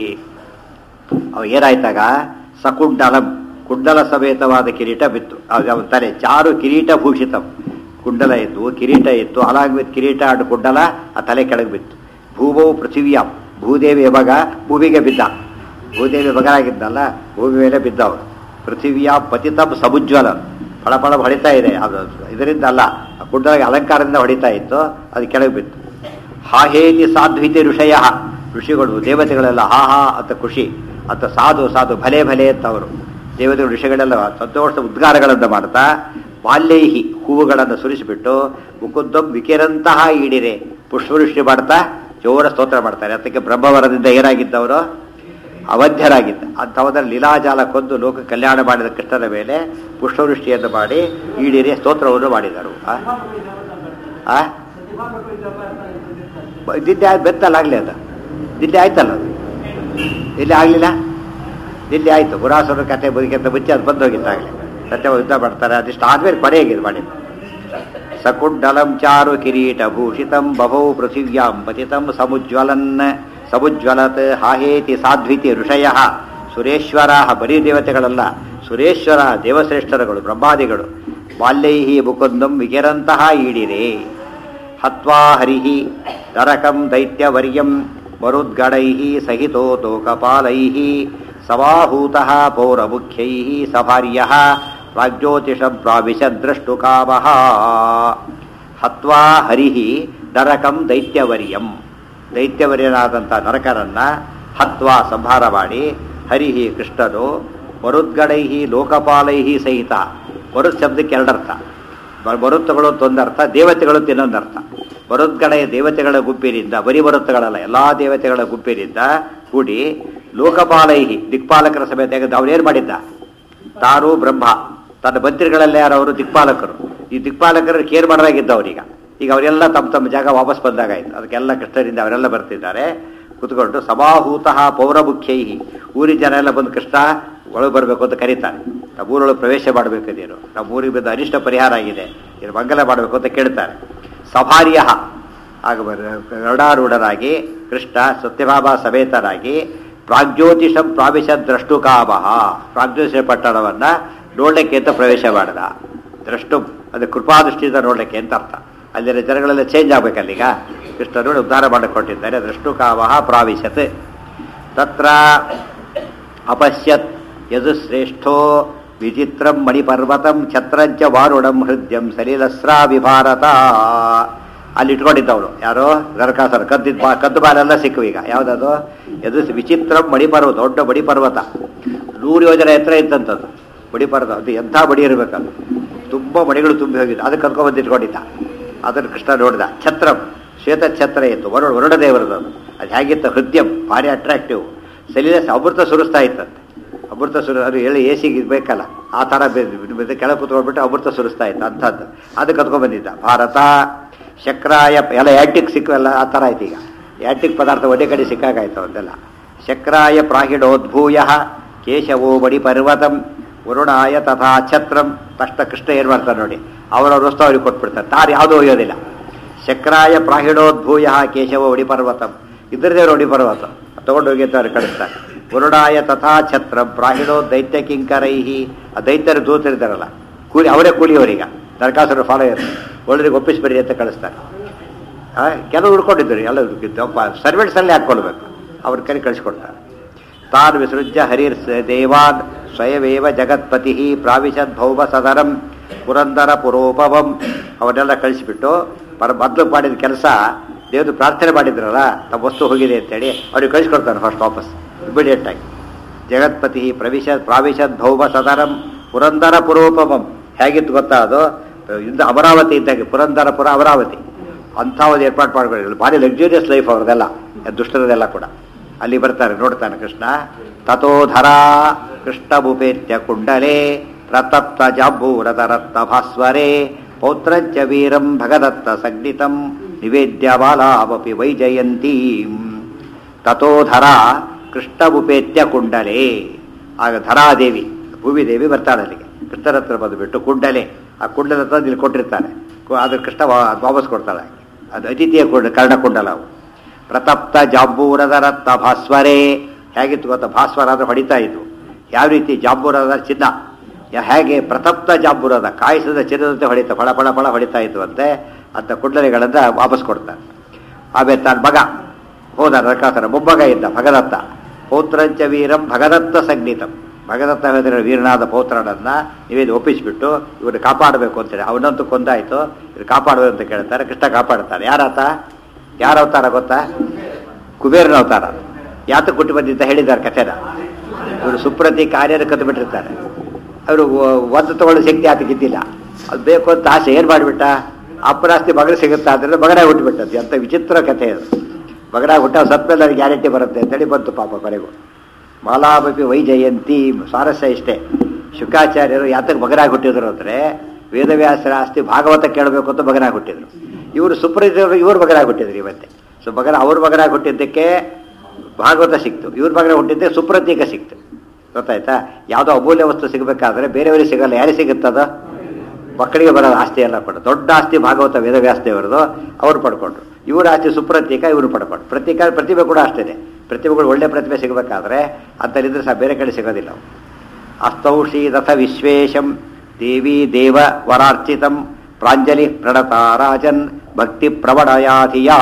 ಅವ ಏನಾಯ್ತಾಗ ಸಕುಂಡಲಂ ಕುಂಡಲ ಸಮೇತವಾದ ಕಿರೀಟ ಬಿತ್ತು ಅದು ಅವನ ತಲೆ ಚಾರು ಕಿರೀಟ ಭೂಷಿತಂ ಕುಂಡಲ ಇತ್ತು ಕಿರೀಟ ಇತ್ತು ಅಲಾಗ್ ವಿತ್ ಕಿರೀಟ ಅಡ್ ಕುಂಡಲ ಆ ತಲೆ ಕೆಳಗೆ ಬಿತ್ತು ಭೂಮೌ ಪೃಥಿವ್ಯಾಂ ಭೂದೇವಿ ಮಗ ಭೂಮಿಗೆ ಬಿದ್ದ ಭೂದೇವಿ ಮಗನಾಗಿದ್ದಲ್ಲ ಭೂಮಿ ಮೇಲೆ ಬಿದ್ದವನು ಪೃಥಿವಿಯ ಪತಿತಂ ಸಬುಜ್ವಲ ಫಳ ಫಳ ಹೊಡಿತಾ ಇದೆ ಅದು ಇದರಿಂದ ಅಲ್ಲ ಆ ಕುಂಡಲಿಗೆ ಅಲಂಕಾರದಿಂದ ಹೊಡಿತಾ ಇತ್ತು ಅದು ಕೆಳಗೆ ಬಿತ್ತು ಹಾಹೇತಿ ಸಾಧ್ವಿತಿ ಋಷಯ ಋಷಿಗಳು ದೇವತೆಗಳೆಲ್ಲ ಹಾ ಹಾ ಅಂತ ಖುಷಿ ಅಂತ ಸಾಧು ಸಾಧು ಭಲೆ ಭಲೆ ಅಂತ ಅವರು ದೇವತೆಗಳು ಋಷಿಗಳೆಲ್ಲ ಸಂತೋಷ ಉದ್ಗಾರಗಳನ್ನು ಮಾಡ್ತಾ ಬಾಲ್ಯೈಹಿ ಹೂವುಗಳನ್ನು ಸುರಿಸಿಬಿಟ್ಟು ಮುಕುಂದಂ ವಿಕಿರಂತಹ ಈಡಿರೆ ಪುಷ್ಪವೃಷ್ಟಿ ಮಾಡ್ತಾ ಜೋರ ಸ್ತೋತ್ರ ಮಾಡ್ತಾರೆ ಅದಕ್ಕೆ ಬ್ರಹ್ಮವರದಿಂದ ಏನಾಗಿದ್ದವರು ಅವಧ್ಯರಾಗಿದ್ದ ಅಂಥವರ ಲೀಲಾಜಾಲ ಕೊಂದು ಲೋಕ ಕಲ್ಯಾಣ ಮಾಡಿದ ಕೃಷ್ಣನ ಮೇಲೆ ಪುಷ್ಪವೃಷ್ಟಿಯನ್ನು ಮಾಡಿ ಈಡಿರೆ ಸ್ತೋತ್ರವನ್ನು ಮಾಡಿದರು ಆ? ಆ ದಿದ್ದೆ ಆಯ್ತು ಬೆತ್ತಲ್ಲ ಆಗಲಿ ಅದು ದಿದ್ದೆ ಆಯ್ತಲ್ಲ ಅದು ಇಲ್ಲಿ ಆಗಲಿಲ್ಲ ದಿಲ್ಲಿ ಆಯಿತು ಗುರಾಸುರ ಕತೆ ಬದುಕಿಂತ ಮುಂಚೆ ಅದು ಬಂದು ಹೋಗಿತ್ತಾಗಲಿ ಸತ್ಯ ಯುದ್ಧ ಮಾಡ್ತಾರೆ ಅದಿಷ್ಟು ಆದ್ಮೇಲೆ ಕೊನೆಗಿದೆ ಮಾಡಿ ಸಕುಂಡಲಂ ಚಾರು ಕಿರೀಟ ಭೂಷಿತಂ ಬಭೌ ಪೃಥಿವ್ಯಾಂ ಪತಿತಂ ಸಮುಜ್ವಲನ್ ಸಮುಜ್ವಲತ್ ಹಾಹೇತಿ ಸಾಧ್ವಿತಿ ಋಷಯ ಸುರೇಶ್ವರ ಬರೀ ದೇವತೆಗಳಲ್ಲ ಸುರೇಶ್ವರ ದೇವಶ್ರೇಷ್ಠರುಗಳು ಬ್ರಹ್ಮಾದಿಗಳು ಬಾಲ್ಯೈಹಿ ಮುಕುಂದಂ ವಿಕಿರಂತಹ ಈಡಿರೆ ಹತ್ವಾ ಹರಿಃ ನರಕಂ ದೈತ್ಯವರ್ಯಂ ಮರುದ್ಗಡೈಃ ಸಹಿತೋ ತೋಕಪಾಲೈಃ ಸವಾಹೂತಃ ಪೌರಮುಖ್ಯೈಃ ಸಭಾರ್ಯಃ ಪ್ರಾಗ್ಜ್ಯೋತಿಷಂ ಪ್ರಾವಿಶದ್ರಷ್ಟು ಕಾಮಃ ಹತ್ವಾ ಹರಿಹಿ ನರಕಂ ದೈತ್ಯವರ್ಯಂ ದೈತ್ಯವರ್ಯನಾದಂಥ ನರಕರನ್ನ ಹತ್ವಾ ಸಂಹಾರ ಮಾಡಿ ಹರಿಹಿ ಕೃಷ್ಣನು ಮರುದ್ಗಡೈಹಿ ಲೋಕಪಾಲೈಹಿ ಸಹಿತ ಮರುತ್ ಶಬ್ದಕ್ಕೆ ಎರಡರ್ಥ ಬ- ಮರುತ್ತುಗಳು ಅಂತ ಒಂದರ್ಥ ದೇವತೆಗಳು ಅಂತ ಇನ್ನೊಂದರ್ಥ ಮರುದ್ಗಡೆ ದೇವತೆಗಳ ಗುಂಪಿನಿಂದ ಬರೀ ಮರುತ್ತುಗಳಲ್ಲ ಎಲ್ಲಾ ದೇವತೆಗಳ ಗುಂಪಿನಿಂದ ಕೂಡಿ ಲೋಕಪಾಲೈಹಿ ದಿಕ್ಪಾಲಕರ ಸಮೇತ ಅವನೇನು ಮಾಡಿದ್ದ ತಾನು ಬ್ರಹ್ಮ ತನ್ನ ಮಂತ್ರಿಗಳಲ್ಲೇ ಯಾರು ಅವರು ದಿಕ್ಪಾಲಕರು ಈ ದಿಕ್ಪಾಲಕರು ಕೇರ್ ಮಾಡಲಾಗಿದ್ದವರೀಗ ಈಗ ಅವರೆಲ್ಲ ತಮ್ಮ ತಮ್ಮ ಜಾಗ ವಾಪಸ್ ಬಂದಾಗಾಯ್ತು ಅದಕ್ಕೆಲ್ಲ ಕೃಷ್ಣರಿಂದ ಅವರೆಲ್ಲ ಬರ್ತಿದ್ದಾರೆ ಕುತ್ಕೊಂಡು ಸಮಾಹೂತಃ ಪೌರಮುಖ್ಯೈ ಊರಿನ ಜನ ಎಲ್ಲ ಬಂದು ಕೃಷ್ಣ ಒಳಗೆ ಬರಬೇಕು ಅಂತ ಕರೀತಾರೆ ನಮ್ಮ ಊರೊಳಗೆ ಪ್ರವೇಶ ಮಾಡಬೇಕು ನೀನು ನಮ್ಮ ಊರಿಗೆ ಬಂದು ಅನಿಷ್ಟ ಪರಿಹಾರ ಆಗಿದೆ ಇದು ಮಂಗಲ ಮಾಡಬೇಕು ಅಂತ ಕೇಳ್ತಾರೆ ಸಭಾರ್ಯ ಆಗ ಗರುಡಾರೂಢರಾಗಿ ಕೃಷ್ಣ ಸತ್ಯಭಾಮ ಸಮೇತರಾಗಿ ಪ್ರಾಗ್ಜ್ಯೋತಿಷಂ ಪ್ರಾವಿಶ ದ್ರಷ್ಟು ಕಾಮಃ ಪ್ರಾಗ್ಜ್ಯೋತಿಷ ಪಟ್ಟಣವನ್ನ ನೋಡ್ಲಿಕ್ಕೆ ಅಂತ ಪ್ರವೇಶ ಮಾಡಿದ ದ್ರಷ್ಟು ಅದು ಕೃಪಾದೃಷ್ಟಿಯಿಂದ ನೋಡ್ಲಿಕ್ಕೆ ಅಂತ ಅರ್ಥ ಅಲ್ಲಿನ ಜನಗಳೆಲ್ಲ ಚೇಂಜ್ ಆಗ್ಬೇಕಲ್ಲೀಗ ಕೃಷ್ಣ ನೋಡಿ ಉದ್ಧಾರ ಮಾಡಿಕೊಟ್ಟಿದ್ದಾರೆ ದ್ರಷ್ಟು ಕಾಮಃ ಪ್ರಾವಿಶತ್ ತತ್ರ ಅಪಶ್ಯತ್ ಯದು ಶ್ರೇಷ್ಠೋ ವಿಚಿತ್ರಂ ಮಣಿಪರ್ವತಂ ಛತ್ರಂಚ ವಾರುಣಂ ಹೃದಯಂ ಸಲಿಲಸ್ರಾ ವಿಭಾರತ ಅಲ್ಲಿ ಇಟ್ಕೊಂಡಿದ್ದವನು ಯಾರೋ ನರಕಾಸರ ಕದ್ದಿದ್ ಬಾ ಕದ್ದು ಬಾಲೆಲ್ಲ ಸಿಕ್ಕು ಈಗ ಯಾವುದದು ಯದು ವಿಚಿತ್ರಂ ಮಣಿಪರ್ವತ ದೊಡ್ಡ ಮಣಿಪರ್ವತ ನೂರು ಯೋಜನೆ ಎತ್ತರ ಇದ್ದಂಥದ್ದು ಮಣಿಪರ್ವತ ಅದು ಎಂಥ ಬಡಿ ಇರಬೇಕದು ತುಂಬ ಮಣಿಗಳು ತುಂಬಿ ಹೋಗಿದ್ದು ಅದಕ್ಕೆ ಕರ್ಕೊಂಡ್ಬಂದು ಇಟ್ಕೊಂಡಿದ್ದ ಅದನ್ನು ಕೃಷ್ಣ ನೋಡಿದ ಛತ್ರಂ ಶ್ವೇತ ಛತ್ರ ಇತ್ತು ವರುಣ ವರುಣದೇವರದು ಅದು ಅದು ಹೇಗಿತ್ತು ಹೃದಯಂ ಭಾರಿ ಅಟ್ರಾಕ್ಟಿವ್ ಸಲಿಲಸ್ ಅಮೃತ ಸುರಿಸ್ತಾ ಇತ್ತಂತೆ ಅಮೃತ ಸುರು ಅದು ಹೇಳಿ ಎ ಸಿಗೆ ಬೇಕಲ್ಲ ಆ ಥರ ಬೆದ್ದು ಕೆಳಗೆ ಕುತ್ಕೊಂಡ್ಬಿಟ್ಟು ಅಮೃತ ಸುರಿಸ್ತಾ ಇತ್ತು ಅಂಥದ್ದು ಅದು ಕತ್ಕೊಂಡ್ ಬಂದಿದ್ದ ಭಾರತ ಶಕ್ರಾಯ ಎಲ್ಲ ಆ್ಯಂಟಿಕ್ ಸಿಕ್ಕಲ್ಲ ಆ ಥರ ಆಯ್ತು ಈಗ ಆ್ಯಂಟಿಕ್ ಪದಾರ್ಥ ಒಂದೇ ಕಡೆ ಸಿಕ್ಕಾಗಾಯ್ತು ಅವೆಲ್ಲ ಶಕ್ರಾಯ ಪ್ರಾಹಿಡೋದ್ಭೂಯ ಕೇಶವೋ ಬಡಿ ಪರ್ವತಂ ವರುಣಾಯ ತಥಾ ಛತ್ರಂ ತಕ್ಷಣ ಕೃಷ್ಣ ಏನು ಮಾಡ್ತಾರೆ ನೋಡಿ ಅವರವ್ರ ವಸ್ತು ಅವ್ರಿಗೆ ಕೊಟ್ಬಿಡ್ತಾರೆ ತಾರು ಯಾವುದೂ ಒಯ್ಯೋದಿಲ್ಲ ಶಕ್ರಾಯ ಪ್ರಾಹಿಡೋದ್ಭೂಯ ಕೇಶವ ಒಡಿ ಪರ್ವತಂ ಇದ್ರದೇ ಒಡಿ ಪರ್ವತ ತಗೊಂಡು ಹೋಗಿ ಅಂತ ಅವ್ರಿಗೆ ಕಳಿಸ್ತಾರೆ ವರುಣಾಯ ತಥಾ ಛತ್ರಂ ಪ್ರಾಹಿಡೋ ದೈತ್ಯ ಕಿಂಕರೈಹಿ ಆ ದೈತ್ಯರ ದೂತರಿದ್ದಾರಲ್ಲ ಕೂಲಿ ಅವರೇ ಕೂಲಿಯವರೀಗ ನರಕಾಸುರ ಫಾಲೋ ಇರ್ತಾರೆ ಒಳ್ಳೆರಿಗೆ ಒಪ್ಪಿಸ್ಬೇಡಿ ಅಂತ ಕಳಿಸ್ತಾರೆ ಆ, ಕೆಲವು ಉಳ್ಕೊಂಡಿದ್ರು ಎಲ್ಲ ಸರ್ವೆಂಟ್ಸ್ ಅಲ್ಲೇ ಹಾಕ್ಕೊಳ್ಬೇಕು ಅವ್ರ ಕೈ ಕಳಿಸ್ಕೊಡ್ತಾರೆ ತಾನ್ ವಿಸೃಜ್ಯ ಹರಿರ್ ಸ- ದೇವಾನ್ ಸ್ವಯವೇವ ಜಗತ್ಪತಿ ಪ್ರಾವಿಶದ್ ಭೌಮ ಸದರಂ ಪುರಂದರ ಪುರೋಪವಂ ಅವನ್ನೆಲ್ಲ ಕಳಿಸಿಬಿಟ್ಟು ಪರ ಮೊದಲು ಮಾಡಿದ ಕೆಲಸ ದೇವರು ಪ್ರಾರ್ಥನೆ ಮಾಡಿದ್ರಲ್ಲ ತಮ್ಮ ವಸ್ತು ಹೋಗಿದೆ ಅಂತೇಳಿ ಅವ್ರಿಗೆ ಕಳಿಸ್ಕೊಡ್ತಾನೆ ಫಸ್ಟ್ ವಾಪಸ್ ಇಮಿಡಿಯೇಟ್ ಆಗಿ ಜಗತ್ಪತಿ ಪ್ರವಿಶ ಪ್ರಾವಿಶದ್ ಭೌಮ ಸದರಂ ಪುರಂದರ ಪುರೋಪಮಂ ಹೇಗಿತ್ತು ಗೊತ್ತಾ ಅದು ಯುದ್ಧ ಅಮರಾವತಿ ಇದ್ದಾಗೆ ಪುರಂದರಪುರ ಅಮರಾವತಿ ಅಂಥ ಒಂದು ಏರ್ಪಾಡು ಮಾಡ್ಕೊಳ್ಳಿ ಭಾರಿ ಲಕ್ಸುರಿಯಸ್ ಲೈಫ್ ಅವ್ರದ್ದೆಲ್ಲ ದುಷ್ಟರದೆಲ್ಲ ಕೂಡ ಅಲ್ಲಿ ಬರ್ತಾರೆ ನೋಡ್ತಾನೆ ಕೃಷ್ಣ ತಥೋಧರ ಕೃಷ್ಣ ಭೂಪೇತ್ಯ ಕುಂಡಲೆ ಪ್ರತಪ್ತ ಜಾಂಬೂರತ ರತ್ನ ಭಾಸ್ವರೆ ಪೌತ್ರಂಚ ವೀರಂ ಭಗದತ್ತ ಸಂಗೀತಂ ನಿವೇದ್ಯ ಬಾಲಾವಪಿ ವೈಜಯಂತೀಂ ತಥೋಧರ ಕೃಷ್ಣ ಭೂಪೇತ್ಯ ಕುಂಡಲೆ ಆಗ ಧರಾದೇವಿ ಭೂಮಿದೇವಿ ಬರ್ತಾಳೆ ಅಲ್ಲಿಗೆ ಕೃಷ್ಣರ ಹತ್ರ ಬಂದುಬಿಟ್ಟು ಕುಂಡಲೆ ಆ ಕುಂಡಲ ಹತ್ರ ಇಲ್ಲಿ ಕೊಟ್ಟಿರ್ತಾನೆ ಕು- ಅದು ಕೃಷ್ಣ ವಾ- ವಾಪಸ್ ಕೊಡ್ತಾಳೆ ಅದು ಅತಿಥಿಯ ಕುಂಡ ಕರ್ಣಕುಂಡಲ ಅವು ಪ್ರತಪ್ತ ಜಾಂಬೂರದ ರತ್ನ ಭಾಸ್ವರೇ ಹೇಗಿತ್ತು ಗೊತ್ತಾ ಭಾಸ್ವರ ಅಂದ್ರೆ ಹೊಡಿತಾ ಇದ್ವು ಯಾವ ರೀತಿ ಜಾಂಬೂರದ ಚಿನ್ನ ಯಾ- ಹೇಗೆ ಪ್ರತಪ್ತ ಜಾಂಬೂರದ ಕಾಯಿಸದ ಚಿನ್ನದಂತೆ ಹೊಡಿತಾ ಫಳ ಫಳ ಫಳ ಹೊಡಿತಾ ಇದ್ವು ಅಂತೆ ಅಂತ ಕುಂಡಲೆಗಳಿಂದ ವಾಪಸ್ ಕೊಡ್ತಾನೆ ಆಮೇಲೆ ತನ್ನ ಮಗ ಹೋದ ನರಕಾಸುರ ಮೊಮ್ಮಗ ಇದ್ದ ಭಗದತ್ತ ಪೌತ್ರಂಚ ವೀರಂ ಭಗದತ್ತ ಸಂಗೀತಂ ಭಗದತ್ತ ಹೇಳಿದ್ರೆ ವೀರನಾದ ಪೌತ್ರನನ್ನ ನೀವೇನು ಒಪ್ಪಿಸ್ಬಿಟ್ಟು ಇವರು ಕಾಪಾಡಬೇಕು ಅಂತೇಳಿ ಅವನಂತೂ ಕೊಂದಾಯ್ತು ಇವ್ರು ಕಾಪಾಡಬೇಕು ಅಂತ ಕೇಳ್ತಾರೆ ಕೃಷ್ಣ ಕಾಪಾಡ್ತಾನೆ ಯಾರಾತ ಯಾರ ಅವತಾರ ಗೊತ್ತಾ ಕುಬೇರನ ಅವತಾರ ಯಾತ ಕೊಟ್ಟು ಬಂದಿದ್ದ ಹೇಳಿದ್ದಾರೆ ಕಥೆನ ಇವರು ಸುಪ್ರತಿ ಕಾರ್ಯನ ಕದ್ದು ಬಿಟ್ಟಿರ್ತಾರೆ ಅವರು ಒಂದು ತಗೊಳ್ಳೋ ಶಕ್ತಿ ಆತಕ್ಕಿದ್ದಿಲ್ಲ ಅದು ಬೇಕು ಅಂತ ಆಸೆ ಏನು ಮಾಡಿಬಿಟ್ಟ ಅಪ್ಪನಾಸ್ತಿ ಮಗನ ಸಿಗುತ್ತಾ ಅಂದ್ರೆ ಮಗನೇ ಹುಟ್ಟುಬಿಟ್ಟದ್ದು ಎಂಥ ವಿಚಿತ್ರ ಕಥೆ ಅದು ಮಗನ ಹುಟ್ಟ ಸತ್ಮೇಲೆ ಅವ್ರಿಗೆ ಗ್ಯಾರಂಟಿ ಬರುತ್ತೆ ಅಂತೇಳಿ ಬಂತು ಪಾಪ ಕೊನೆಗೂ ಮಾಲಾಪಿ ವೈಜಯಂತಿ ಸ್ವಾರಸ್ಯ ಇಷ್ಟೇ ಶುಕಾಚಾರ್ಯರು ಯಾತಕ್ಕೆ ಮಗನಾಗಿ ಹುಟ್ಟಿದ್ರು ಅಂದರೆ ವೇದವ್ಯಾಸರ ಆಸ್ತಿ ಭಾಗವತ ಕೇಳಬೇಕು ಅಂತ ಮಗನಾಗಿ ಹುಟ್ಟಿದ್ರು ಇವರು ಸುಪ್ರತಿಯವರು ಇವ್ರ ಮಗನಾಗಿ ಹುಟ್ಟಿದ್ರು ಇವತ್ತೆ ಸೊ ಮಗನ ಅವ್ರ ಮಗನಾಗಿ ಹುಟ್ಟಿದ್ದಕ್ಕೆ ಭಾಗವತ ಸಿಕ್ತು ಇವ್ರ ಮಗನ ಹುಟ್ಟಿದ್ದಕ್ಕೆ ಸುಪ್ರತೀಕ ಸಿಕ್ತು ಗೊತ್ತಾಯ್ತಾ ಯಾವುದೋ ಅಮೂಲ್ಯ ವಸ್ತು ಸಿಗಬೇಕಾದ್ರೆ ಬೇರೆಯವರಿಗೆ ಸಿಗಲ್ಲ ಯಾರಿಗೆ ಸಿಗುತ್ತದ ಮಕ್ಕಳಿಗೆ ಬರೋದು ಆಸ್ತಿ ಎಲ್ಲ ಕೊಡು ದೊಡ್ಡ ಆಸ್ತಿ ಭಾಗವತ ವೇದವ್ಯಾಸ ದೇವರದು ಅವ್ರು ಪಡ್ಕೊಂಡ್ರು ಇವ್ರ ಆಸ್ತಿ ಸುಪ್ರತೀಕ ಇವರು ಪಡ್ಕೊಂಡ್ರು ಪ್ರತೀಕ ಪ್ರತಿಭೆ ಕೂಡ ಅಷ್ಟೇ ಪ್ರತಿಭೆಗಳು ಒಳ್ಳೆ ಪ್ರತಿಭೆ ಸಿಗಬೇಕಾದ್ರೆ ಅಂತಲ್ಲಿದ್ರೆ ಸಹ ಬೇರೆ ಕಡೆ ಸಿಗೋದಿಲ್ಲ ಅವು. ಅಸ್ತೌಷಿ ರಥ ವಿಶ್ವೇಶಂ ದೇವಿ ದೇವ ವರಾರ್ಚಿತಂ ಪ್ರಾಂಜಲಿ ಪ್ರಣತ ರಾಜನ್ ಭಕ್ತಿ ಪ್ರವಣಯಾಧಿಯಾ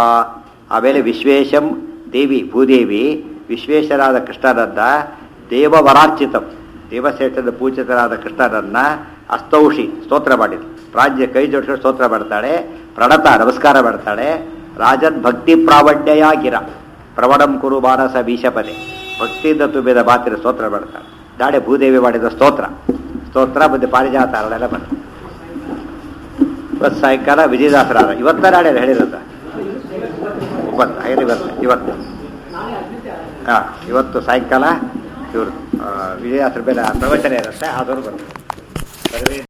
ಆಮೇಲೆ ವಿಶ್ವೇಶಂ ದೇವಿ ಭೂದೇವಿ ವಿಶ್ವೇಶ್ವರಾದ ಕೃಷ್ಣನನ್ನ ದೇವ ವರಾರ್ಚಿತಂ ದೇವಶ್ರೇಷ್ಠದ ಪೂಜಿತರಾದ ಕೃಷ್ಣರನ್ನ ಅಸ್ತೌಷಿ ಸ್ತೋತ್ರ ಮಾಡಿದ್ರು ಪ್ರಾಜ್ಯ ಕೈ ಜೋಡಿಸ್ಕೊಂಡು ಸ್ತೋತ್ರ ಮಾಡ್ತಾಳೆ ಪ್ರಣತ ನಮಸ್ಕಾರ ಮಾಡ್ತಾಳೆ ರಾಜನ್ ಭಕ್ತಿ ಪ್ರಾವಣ್ಯಯ ಗಿರ ಪ್ರವಣಂ ಕುರು ಮಾನಸ ಬೀಶಪದೆ ಭಕ್ತಿಯಿಂದ ತುಂಬಿದ ಮಾತಿನ ಸ್ತೋತ್ರ ಮಾಡ್ತಾಳೆ ನಾಳೆ ಭೂದೇವಿ ಮಾಡಿದ ಸ್ತೋತ್ರ ಸ್ತೋತ್ರ ಮತ್ತೆ ಪಾರಿಜಾತ ಅರಳೆಲ್ಲ ಬಂತು ಇವತ್ತು ಸಾಯಂಕಾಲ ವಿಜಯದಾಸರಾದ ಇವತ್ತ ನಾಳೆ ಹೇಳಿರೋದ ಒಂಬತ್ತು ಐದು ಇವತ್ತು ಇವತ್ತು ಹಾಂ ಇವತ್ತು ಸಾಯಂಕಾಲ ಇವರು ವಿಜಯದಾಸರ ಮೇಲೆ ಪ್ರವಚನ ಇರುತ್ತೆ ಆದವರು ಬರ್ತಾರೆ ಸರ್ವೇ